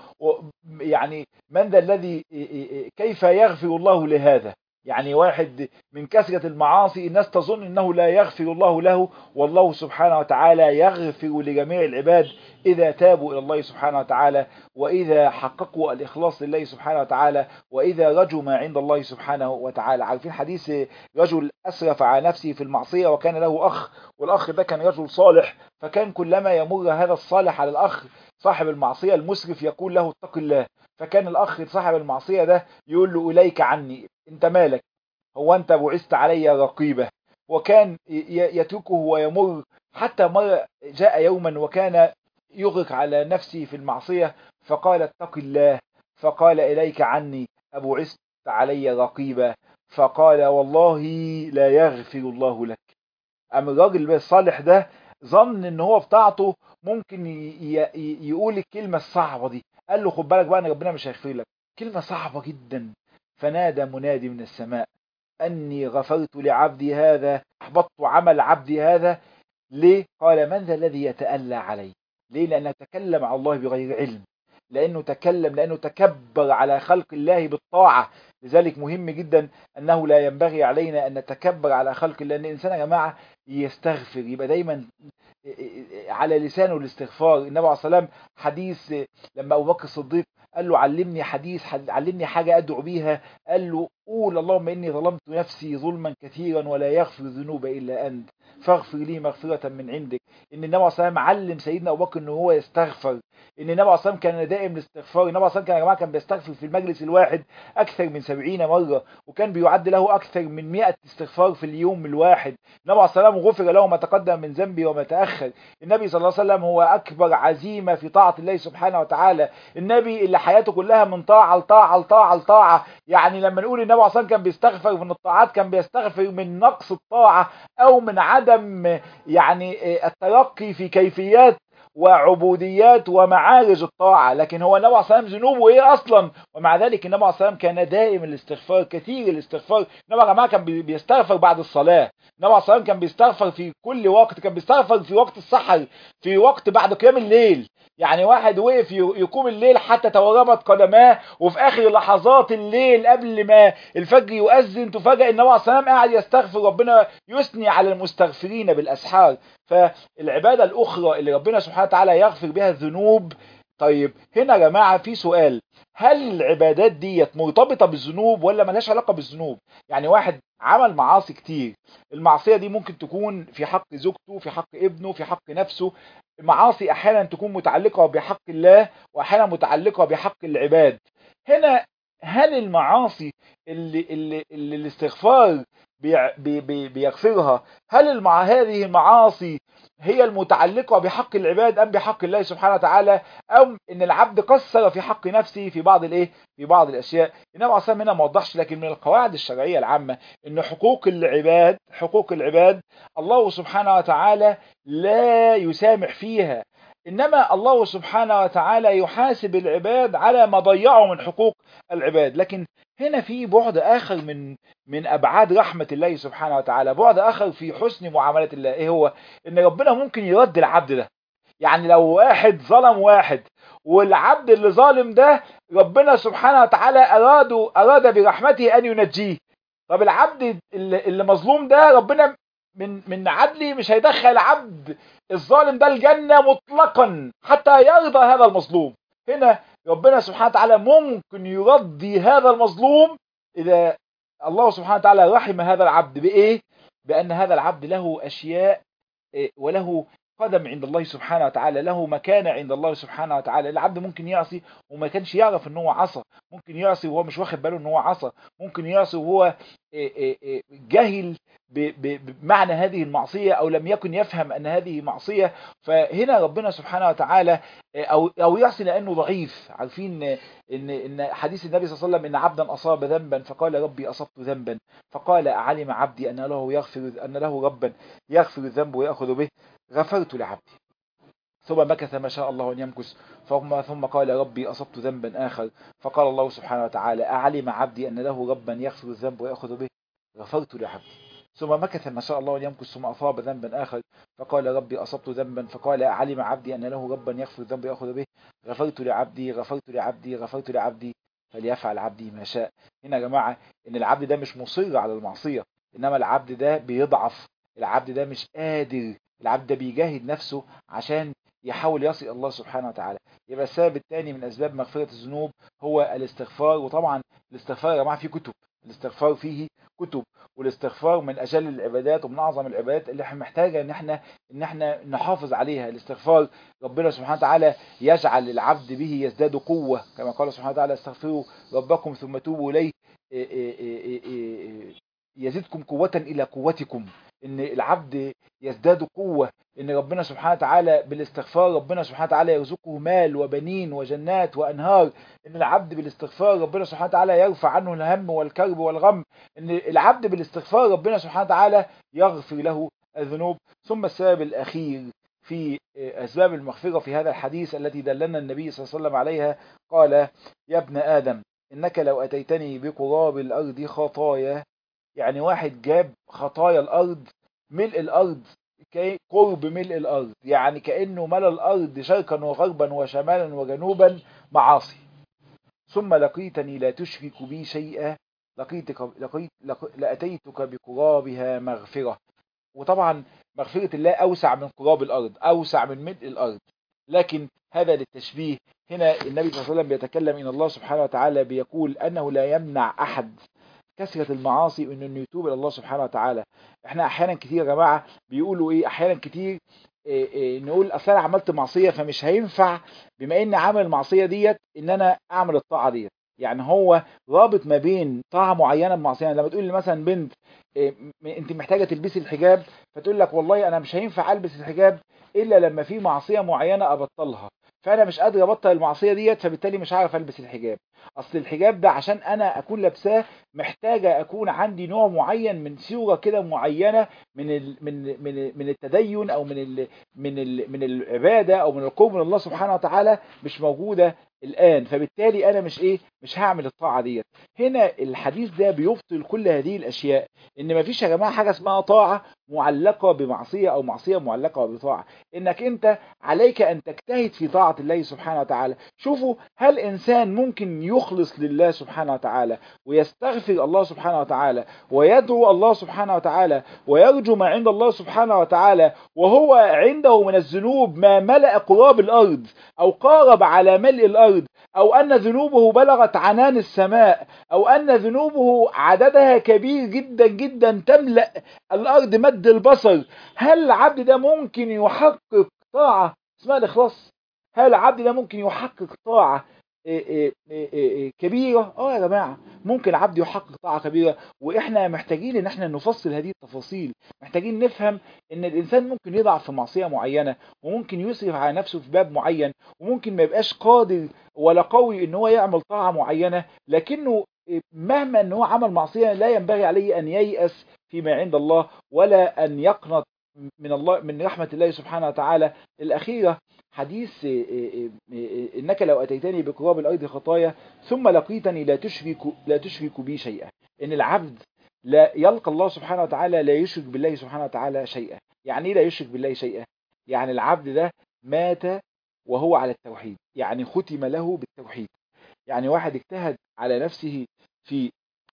يعني من ذا الذي كيف يغفر الله لهذا يعني واحد من كثرة المعاصي الناس تظن انه لا يغفر الله له والله سبحانه وتعالى يغفر لجميع العباد اذا تابوا الى الله سبحانه وتعالى واذا حققوا الاخلاص لله سبحانه وتعالى واذا رجوا ما عند الله سبحانه وتعالى عارفين حديث رجل اسرف على نفسه في المعصية وكان له اخ والاخ ده كان رجل صالح فكان كلما يمر هذا الصالح على الاخ صاحب المعصية المسرف يقول له اتق الله فكان الاخ صاحب المعصية ده يقول له اليك عني انت مالك هو انت بعثت علي رقيبة وكان يتركه ويمر حتى مرة جاء يوما وكان يغرق على نفسه في المعصية فقال اتق الله فقال إليك عني أبعثت علي رقيبة فقال والله لا يغفر الله لك أم الراجل الصالح ده ظن ان هو بتاعته ممكن يقول الكلمة الصعبة دي قال له خد بالك بقى ان ربنا مش هيغفر لك كلمة صعبة جدا فنادى منادي من السماء أني غفرت لعبدي هذا أحبطت عمل عبدي هذا ليه؟ قال من ذا الذي يتألى علي ليه؟ لأنه تكلم على الله بغير علم لأنه تكلم لأنه تكبر على خلق الله بالطاعة لذلك مهم جدا أنه لا ينبغي علينا أن نتكبر على خلق الله لأن الإنسان يا جماعة يستغفر يبقى دايما على لسانه الاستغفار النبي عليه الصلاة والسلام حديث لما أبو بكر الصديق قال له علمني حديث علمني حاجة أدعو بيها قال له قول اللهم إني ظلمت نفسي ظلما كثيرا ولا يغفر الذنوب إلا أنت فاغفر لي مغفرة من عندك إن النبي عليه الصلاة والسلام علم سيدنا أبو بكر إن هو يستغفر إن النبي عليه الصلاة والسلام كان دائم الاستغفار النبي عليه الصلاة والسلام كان يا جماعة كان بيستغفر في المجلس الواحد أكثر من سبعين مرة وكان بيعد له أكثر من 100 استغفار في اليوم الواحد النبي عليه الصلاة والسلام غفر له ما تقدم من ذنبه وما تأخر النبي صلى الله عليه وسلم هو أكبر عزيمة في طاعة الله سبحانه وتعالى النبي اللي حياته كلها من طاعة لطاعة لطاعة لطاعة يعني لما نقول النبي عليه الصلاة كان بيستغفر من الطاعات كان بيستغفر من نقص الطاعة أو من عدم يعني الترقي في كيفيات وعبوديات ومعارج الطاعة لكن هو النبي عليه الصلاة والسلام ذنوبه ايه اصلا ومع ذلك النبي عليه الصلاة والسلام كان دائم الاستغفار كثير الاستغفار النبي يا جماعه كان بيستغفر بعد الصلاة النبي عليه الصلاة والسلام كان بيستغفر في كل وقت كان بيستغفر في وقت السحر في وقت بعد قيام الليل يعني واحد وقف يقوم الليل حتى تورمت قدماه وفي اخر لحظات الليل قبل ما الفجر يؤذن تفاجئ النبي عليه الصلاه والسلام قاعد يستغفر ربنا يثني على المستغفرين بالاسحار فالعباده الاخرى اللي ربنا سبحانه وتعالى يغفر بها الذنوب طيب هنا يا جماعه في سؤال هل العبادات ديت مرتبطه بالذنوب ولا ملهاش علاقه بالذنوب يعني واحد عمل معاصي كتير المعصيه دي ممكن تكون في حق زوجته في حق ابنه في حق نفسه المعاصي احيانا تكون متعلقه بحق الله واحيانا متعلقه بحق العباد هنا هل المعاصي اللي, اللي, اللي الاستغفار بي بي بيغفرها هل المع هذه المعاصي هي المتعلقة بحق العباد أم بحق الله سبحانه وتعالى أم إن العبد قصر في حق نفسه في بعض الإيه في بعض الأشياء النبي عليه الصلاة هنا ما وضحش لكن من القواعد الشرعية العامة إن حقوق العباد حقوق العباد الله سبحانه وتعالى لا يسامح فيها إنما الله سبحانه وتعالى يحاسب العباد على ما ضيعوا من حقوق العباد لكن هنا في بعد آخر من من أبعاد رحمة الله سبحانه وتعالى بعد آخر في حسن معاملة الله إيه هو إن ربنا ممكن يرد العبد ده يعني لو واحد ظلم واحد والعبد اللي ظالم ده ربنا سبحانه وتعالى أراد أراد برحمته أن ينجيه طب العبد اللي, اللي مظلوم ده ربنا من من عدلي مش هيدخل عبد الظالم ده الجنة مطلقا حتى يرضى هذا المظلوم هنا ربنا سبحانه وتعالى ممكن يرضي هذا المظلوم إذا الله سبحانه وتعالى رحم هذا العبد بإيه؟ بأن هذا العبد له أشياء وله قدم عند الله سبحانه وتعالى له مكانة عند الله سبحانه وتعالى العبد ممكن يعصي وما كانش يعرف ان هو عصى ممكن يعصي وهو مش واخد باله ان هو عصى ممكن يعصي وهو جاهل بمعنى هذه المعصية او لم يكن يفهم ان هذه معصية فهنا ربنا سبحانه وتعالى او او يعصي لانه ضعيف عارفين ان ان حديث النبي صلى الله عليه وسلم ان عبدا اصاب ذنبا فقال ربي اصبت ذنبا فقال علم عبدي ان له يغفر ان له ربا يغفر الذنب وياخذ به غفرت لعبدي ثم مكث ما شاء الله أن يمكث ثم ثم قال ربي أصبت ذنبا آخر فقال الله سبحانه وتعالى أعلم عبدي أن له ربا يغفر الذنب ويأخذ به غفرت لعبدي ثم مكث ما شاء الله أن يمكث ثم أصاب ذنبا آخر فقال ربي أصبت ذنبا فقال أعلم عبدي أن له ربا يغفر الذنب ويأخذ به غفرت لعبدي غفرت لعبدي غفرت لعبدي فليفعل عبدي ما شاء هنا يا جماعة إن العبد ده مش مصر على المعصية إنما العبد ده بيضعف العبد ده مش قادر العبد ده بيجاهد نفسه عشان يحاول يصل الله سبحانه وتعالى يبقى السبب الثاني من اسباب مغفرة الذنوب هو الاستغفار وطبعا الاستغفار يا جماعه فيه كتب الاستغفار فيه كتب والاستغفار من اجل العبادات ومن اعظم العبادات اللي احنا محتاجه ان احنا ان احنا نحافظ عليها الاستغفار ربنا سبحانه وتعالى يجعل العبد به يزداد قوه كما قال سبحانه وتعالى استغفروا ربكم ثم توبوا اليه يزيدكم قوه الى قوتكم ان العبد يزداد قوة ان ربنا سبحانه وتعالى بالاستغفار ربنا سبحانه وتعالى يرزقه مال وبنين وجنات وانهار ان العبد بالاستغفار ربنا سبحانه وتعالى يرفع عنه الهم والكرب والغم ان العبد بالاستغفار ربنا سبحانه وتعالى يغفر له الذنوب ثم السبب الاخير في اسباب المغفرة في هذا الحديث التي دلنا النبي صلى الله عليه وسلم عليها قال يا ابن ادم انك لو اتيتني بقراب الارض خطايا يعني واحد جاب خطايا الارض ملء الارض قرب ملء الارض يعني كانه ملى الارض شرقا وغربا وشمالا وجنوبا معاصي ثم لقيتني لا تشرك بي شيئا لقيتك لقيت لاتيتك بقرابها مغفره وطبعا مغفره الله اوسع من قراب الارض اوسع من ملء الارض لكن هذا للتشبيه هنا النبي صلى الله عليه وسلم بيتكلم ان الله سبحانه وتعالى بيقول انه لا يمنع احد كثرة المعاصي انه يتوب الى الله سبحانه وتعالى احنا احيانا كتير يا جماعة بيقولوا ايه احيانا كتير إيه إيه نقول اصل انا عملت معصية فمش هينفع بما اني عامل المعصية ديت ان انا اعمل الطاعة ديت يعني هو رابط ما بين طاعة معينة بمعصية لما تقول مثلا بنت إيه انت محتاجة تلبسي الحجاب فتقول لك والله انا مش هينفع البس الحجاب الا لما في معصية معينة ابطلها فانا مش قادر ابطل المعصيه ديت فبالتالي مش عارف البس الحجاب اصل الحجاب ده عشان انا اكون لابساه محتاجه اكون عندي نوع معين من صوره كده معينه من ال من من من التدين او من ال من ال من العباده او من القرب من الله سبحانه وتعالى مش موجوده الان فبالتالي انا مش ايه مش هعمل الطاعه ديت هنا الحديث ده بيبطل كل هذه الاشياء ان مفيش يا جماعه حاجه اسمها طاعه معلقه بمعصيه او معصيه معلقه بطاعه انك انت عليك ان تجتهد في طاعه الله سبحانه وتعالى شوفوا هل انسان ممكن يخلص لله سبحانه وتعالى ويستغفر الله سبحانه وتعالى ويدعو الله سبحانه وتعالى ويرجو ما عند الله سبحانه وتعالى وهو عنده من الذنوب ما ملأ قراب الارض او قارب على ملء الارض او ان ذنوبه بلغت عنان السماء او ان ذنوبه عددها كبير جدا جدا تملأ الارض مد البصر هل العبد ده ممكن يحقق طاعة اسمها الاخلاص هل العبد ده ممكن يحقق طاعة كبيرة اه يا جماعة ممكن عبد يحقق طاعة كبيرة واحنا محتاجين ان احنا نفصل هذه التفاصيل محتاجين نفهم ان الانسان ممكن يضع في معصية معينة وممكن يسرف على نفسه في باب معين وممكن ما يبقاش قادر ولا قوي ان هو يعمل طاعة معينة لكنه مهما ان هو عمل معصية لا ينبغي عليه ان ييأس فيما عند الله ولا ان يقنط من الله من رحمة الله سبحانه وتعالى الأخيرة حديث إنك لو أتيتني بقراب الأرض خطايا ثم لقيتني لا تشرك لا تشرك بي شيئا إن العبد لا يلقى الله سبحانه وتعالى لا يشرك بالله سبحانه وتعالى شيئا يعني إيه لا يشرك بالله شيئا يعني العبد ده مات وهو على التوحيد يعني ختم له بالتوحيد يعني واحد اجتهد على نفسه في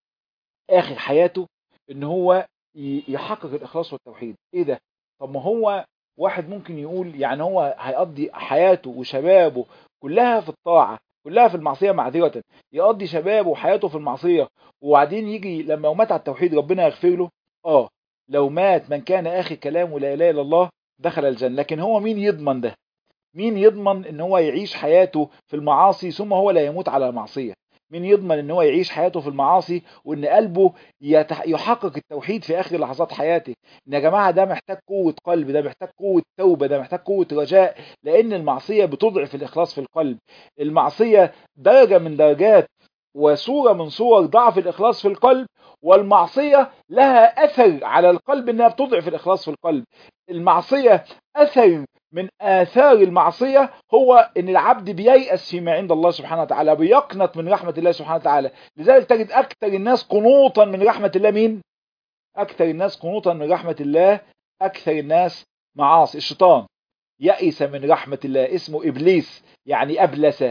آخر حياته إن هو يحقق الإخلاص والتوحيد إيه ده طب ما هو واحد ممكن يقول يعني هو هيقضي حياته وشبابه كلها في الطاعة كلها في المعصية معذرة يقضي شبابه وحياته في المعصية وبعدين يجي لما مات على التوحيد ربنا يغفر له اه لو مات من كان آخر كلامه لا إله إلا الله دخل الجنة لكن هو مين يضمن ده مين يضمن ان هو يعيش حياته في المعاصي ثم هو لا يموت على معصية مين يضمن ان هو يعيش حياته في المعاصي وان قلبه يتح... يحقق التوحيد في اخر لحظات حياته ان يا جماعه ده محتاج قوه قلب ده محتاج قوه توبه ده محتاج قوه رجاء لان المعصيه بتضعف الاخلاص في القلب المعصيه درجه من درجات وصوره من صور ضعف الاخلاص في القلب والمعصيه لها اثر على القلب انها بتضعف الاخلاص في القلب المعصيه اثر من آثار المعصية هو ان العبد بييأس فيما عند الله سبحانه وتعالى بيقنط من رحمة الله سبحانه وتعالى لذلك تجد أكثر الناس قنوطا من رحمة الله مين؟ أكثر الناس قنوطا من رحمة الله أكثر الناس معاصي الشيطان يأس من رحمة الله اسمه إبليس يعني أبلس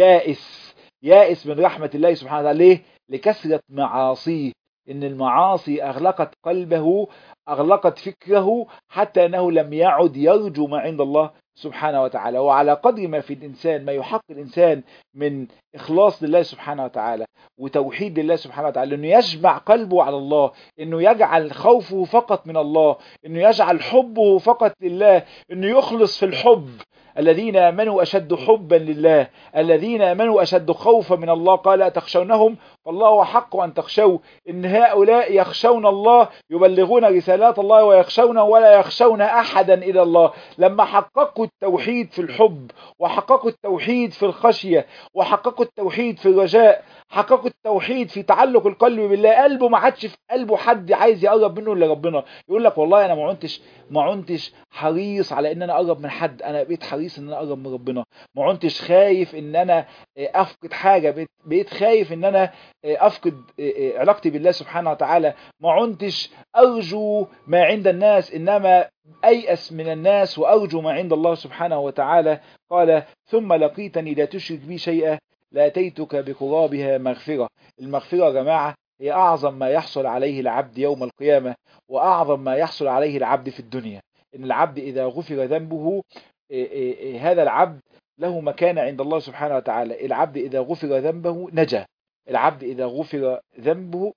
يائس يائس من رحمة الله سبحانه وتعالى ليه؟ لكثرة معاصيه ان المعاصي اغلقت قلبه اغلقت فكره حتى انه لم يعد يرجو ما عند الله سبحانه وتعالى وعلى قدر ما في الانسان ما يحق الانسان من اخلاص لله سبحانه وتعالى وتوحيد لله سبحانه وتعالى انه يجمع قلبه على الله انه يجعل خوفه فقط من الله انه يجعل حبه فقط لله انه يخلص في الحب الذين امنوا اشد حبا لله الذين امنوا اشد خوفا من الله قال اتخشونهم فالله حق ان تخشوا ان هؤلاء يخشون الله يبلغون رسالات الله ويخشونه ولا يخشون احدا الى الله لما حققوا التوحيد في الحب وحققوا التوحيد في الخشيه وحققوا التوحيد في الرجاء حققوا التوحيد في تعلق القلب بالله قلبه ما عادش في قلبه حد عايز يقرب منه الا ربنا يقول لك والله انا ما عنتش ما عنتش حريص على ان انا اقرب من حد انا بقيت حريص ان انا اقرب من ربنا ما عنتش خايف ان انا افقد حاجه بقيت, بقيت خايف ان انا افقد علاقتي بالله سبحانه وتعالى ما عنتش ارجو ما عند الناس انما ايأس من الناس وارجو ما عند الله سبحانه وتعالى قال ثم لقيتني لا تشرك بي شيئا لاتيتك بقرابها مغفره المغفره يا جماعه هي اعظم ما يحصل عليه العبد يوم القيامه واعظم ما يحصل عليه العبد في الدنيا ان العبد اذا غفر ذنبه هذا العبد له مكانة عند الله سبحانه وتعالى العبد إذا غفر ذنبه نجا العبد إذا غفر ذنبه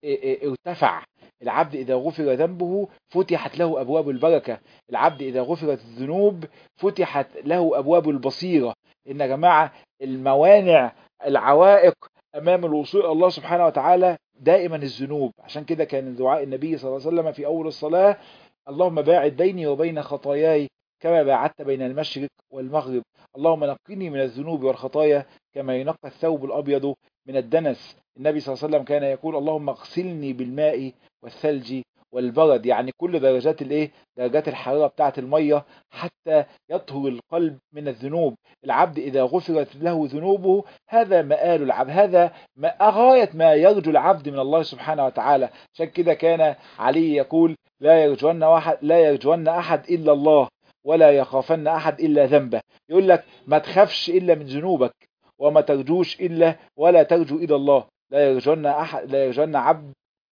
ارتفع العبد إذا غفر ذنبه فتحت له أبواب البركة العبد إذا غفرت الذنوب فتحت له أبواب البصيرة إن يا جماعة الموانع العوائق أمام الوصول الله سبحانه وتعالى دائما الذنوب عشان كده كان دعاء النبي صلى الله عليه وسلم في أول الصلاة اللهم باعد بيني وبين خطاياي كما باعدت بين المشرق والمغرب اللهم نقني من الذنوب والخطايا كما ينقى الثوب الأبيض من الدنس النبي صلى الله عليه وسلم كان يقول اللهم اغسلني بالماء والثلج والبرد يعني كل درجات الايه درجات الحراره بتاعه الميه حتى يطهر القلب من الذنوب العبد اذا غفرت له ذنوبه هذا مآل العبد هذا ما غايه ما يرجو العبد من الله سبحانه وتعالى عشان كده كان علي يقول لا يرجون احد لا يرجون احد الا الله ولا يخافن احد الا ذنبه يقول لك ما تخافش الا من ذنوبك وما ترجوش الا ولا ترجو الى الله لا يرجون احد لا يرجون عبد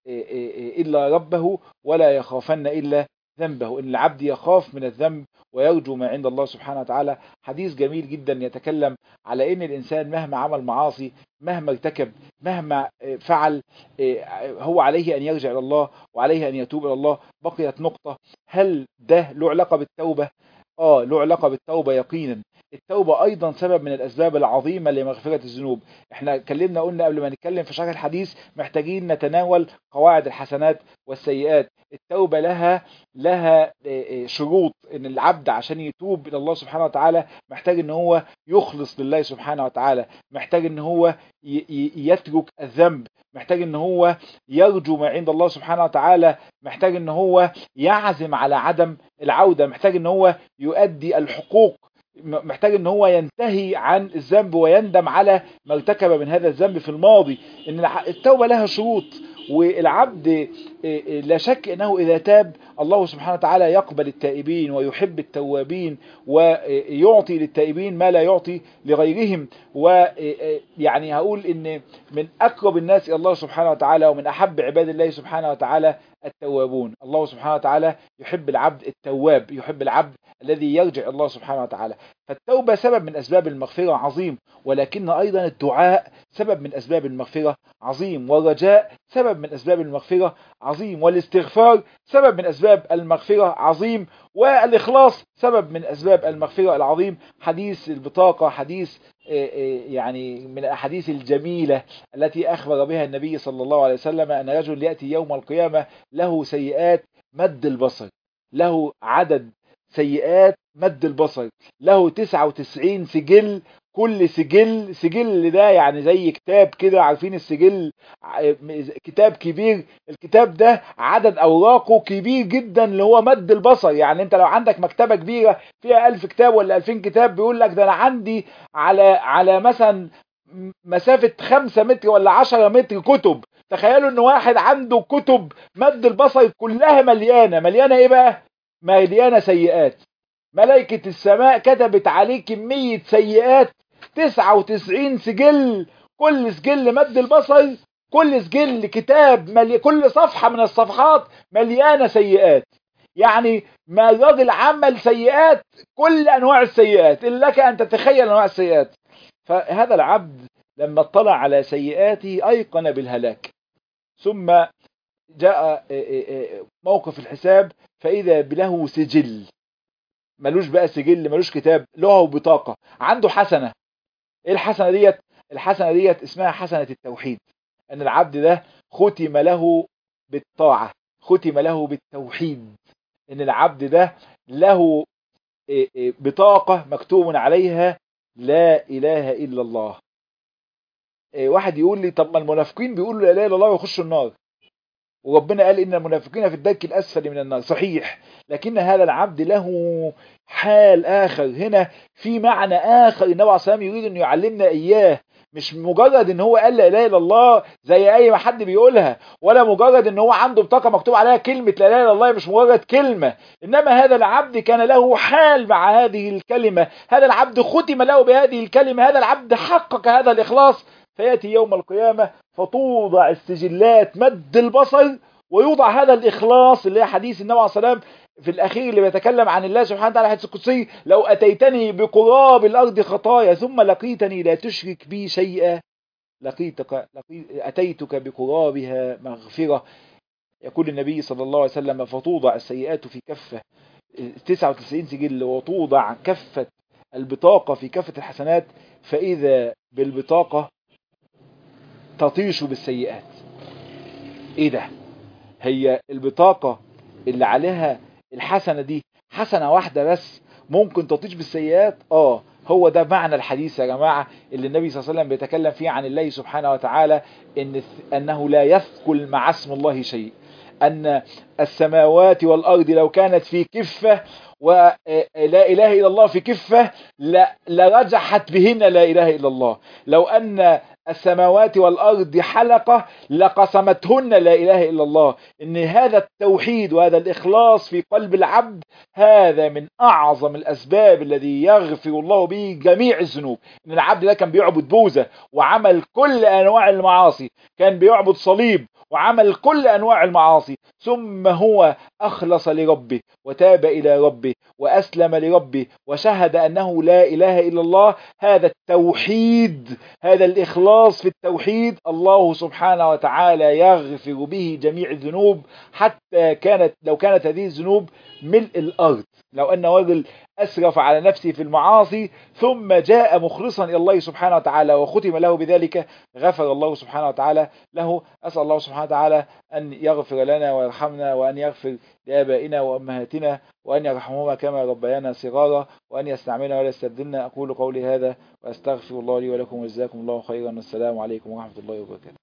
الا ربه ولا يخافن الا ذنبه ان العبد يخاف من الذنب ويرجو ما عند الله سبحانه وتعالى حديث جميل جدا يتكلم على ان الانسان مهما عمل معاصي مهما ارتكب مهما فعل هو عليه ان يرجع الى الله وعليه ان يتوب الى الله بقيت نقطه هل ده له علاقه بالتوبه اه له علاقة بالتوبة يقينا التوبة أيضا سبب من الأسباب العظيمة لمغفرة الذنوب احنا اتكلمنا قلنا قبل ما نتكلم في شرح الحديث محتاجين نتناول قواعد الحسنات والسيئات التوبة لها لها شروط ان العبد عشان يتوب الى الله سبحانه وتعالى محتاج ان هو يخلص لله سبحانه وتعالى محتاج ان هو يترك الذنب محتاج ان هو يرجو ما عند الله سبحانه وتعالى محتاج ان هو يعزم على عدم العودة محتاج ان هو يؤدي الحقوق محتاج ان هو ينتهي عن الذنب ويندم على ما ارتكب من هذا الذنب في الماضي ان التوبة لها شروط والعبد لا شك انه اذا تاب الله سبحانه وتعالى يقبل التائبين ويحب التوابين ويعطي للتائبين ما لا يعطي لغيرهم ويعني هقول ان من اقرب الناس الى الله سبحانه وتعالى ومن احب عباد الله سبحانه وتعالى التوابون الله سبحانه وتعالى يحب العبد التواب يحب العبد الذي يرجع الله سبحانه وتعالى فالتوبة سبب من أسباب المغفرة عظيم ولكن أيضا الدعاء سبب من أسباب المغفرة عظيم والرجاء سبب من أسباب المغفرة عظيم والاستغفار سبب من أسباب المغفرة عظيم والإخلاص سبب من أسباب المغفرة العظيم حديث البطاقة حديث يعني من الأحاديث الجميلة التي أخبر بها النبي صلى الله عليه وسلم أن رجل يأتي يوم القيامة له سيئات مد البصر له عدد سيئات مد البصر له 99 سجل كل سجل سجل ده يعني زي كتاب كده عارفين السجل كتاب كبير الكتاب ده عدد اوراقه كبير جدا اللي هو مد البصر يعني انت لو عندك مكتبة كبيرة فيها ألف كتاب ولا ألفين كتاب بيقول لك ده انا عندي على على مثلا مسافة خمسة متر ولا عشرة متر كتب تخيلوا ان واحد عنده كتب مد البصر كلها مليانة مليانة ايه بقى مليانة سيئات ملائكة السماء كتبت عليه كمية سيئات 99 سجل كل سجل مد البصر كل سجل كتاب ملي... كل صفحة من الصفحات مليانة سيئات يعني ما الراجل عمل سيئات كل أنواع السيئات إلا لك أن تتخيل أنواع السيئات فهذا العبد لما اطلع على سيئاته أيقن بالهلاك ثم جاء موقف الحساب فإذا له سجل ملوش بقى سجل ملوش كتاب له بطاقة عنده حسنة ايه الحسنة ديت الحسنة ديت اسمها حسنة التوحيد ان العبد ده ختم له بالطاعة ختم له بالتوحيد ان العبد ده له بطاقة مكتوب عليها لا اله الا الله واحد يقول لي طب ما المنافقين بيقولوا لا اله الا الله ويخشوا النار وربنا قال ان المنافقين في الدرك الاسفل من النار صحيح لكن هذا العبد له حال اخر هنا في معنى اخر النبي عليه الصلاه يريد انه يعلمنا اياه مش مجرد ان هو قال لا اله الا الله زي اي ما حد بيقولها ولا مجرد ان هو عنده بطاقه مكتوب عليها كلمه لا اله الا الله مش مجرد كلمه انما هذا العبد كان له حال مع هذه الكلمه هذا العبد ختم له بهذه الكلمه هذا العبد حقق هذا الاخلاص فياتي يوم القيامه فتوضع السجلات مد البصر ويوضع هذا الإخلاص اللي هي حديث النبي عليه الصلاة والسلام في الأخير اللي بيتكلم عن الله سبحانه وتعالى حديث القدسي لو أتيتني بقراب الأرض خطايا ثم لقيتني لا تشرك بي شيئا لقيتك لقيت أتيتك بقرابها مغفرة يقول النبي صلى الله عليه وسلم فتوضع السيئات في كفة 99 سجل وتوضع كفة البطاقة في كفة الحسنات فإذا بالبطاقة تطيش بالسيئات ايه ده هي البطاقة اللي عليها الحسنة دي حسنة واحدة بس ممكن تطيش بالسيئات اه هو ده معنى الحديث يا جماعة اللي النبي صلى الله عليه وسلم بيتكلم فيه عن الله سبحانه وتعالى إن أنه لا يثقل مع اسم الله شيء أن السماوات والأرض لو كانت في كفة ولا إله إلا الله في كفة لرجحت بهن لا إله إلا الله لو أن السماوات والأرض حلقة لقسمتهن لا إله إلا الله إن هذا التوحيد وهذا الإخلاص في قلب العبد هذا من أعظم الأسباب الذي يغفر الله به جميع الذنوب إن العبد ده كان بيعبد بوزة وعمل كل أنواع المعاصي كان بيعبد صليب وعمل كل أنواع المعاصي ثم هو أخلص لربه وتاب إلى ربه وأسلم لربه وشهد أنه لا إله إلا الله هذا التوحيد هذا الإخلاص في التوحيد الله سبحانه وتعالى يغفر به جميع الذنوب حتى كانت لو كانت هذه الذنوب ملء الأرض لو أن رجل أسرف على نفسه في المعاصي ثم جاء مخلصا إلى الله سبحانه وتعالى وختم له بذلك غفر الله سبحانه وتعالى له أسأل الله سبحانه وتعالى أن يغفر لنا ويرحمنا وأن يغفر لآبائنا وأمهاتنا وأن يرحمهما كما ربيانا صغارا وأن يستعملنا ولا يستبدلنا أقول قولي هذا وأستغفر الله لي ولكم وجزاكم الله خيرا والسلام عليكم ورحمة الله وبركاته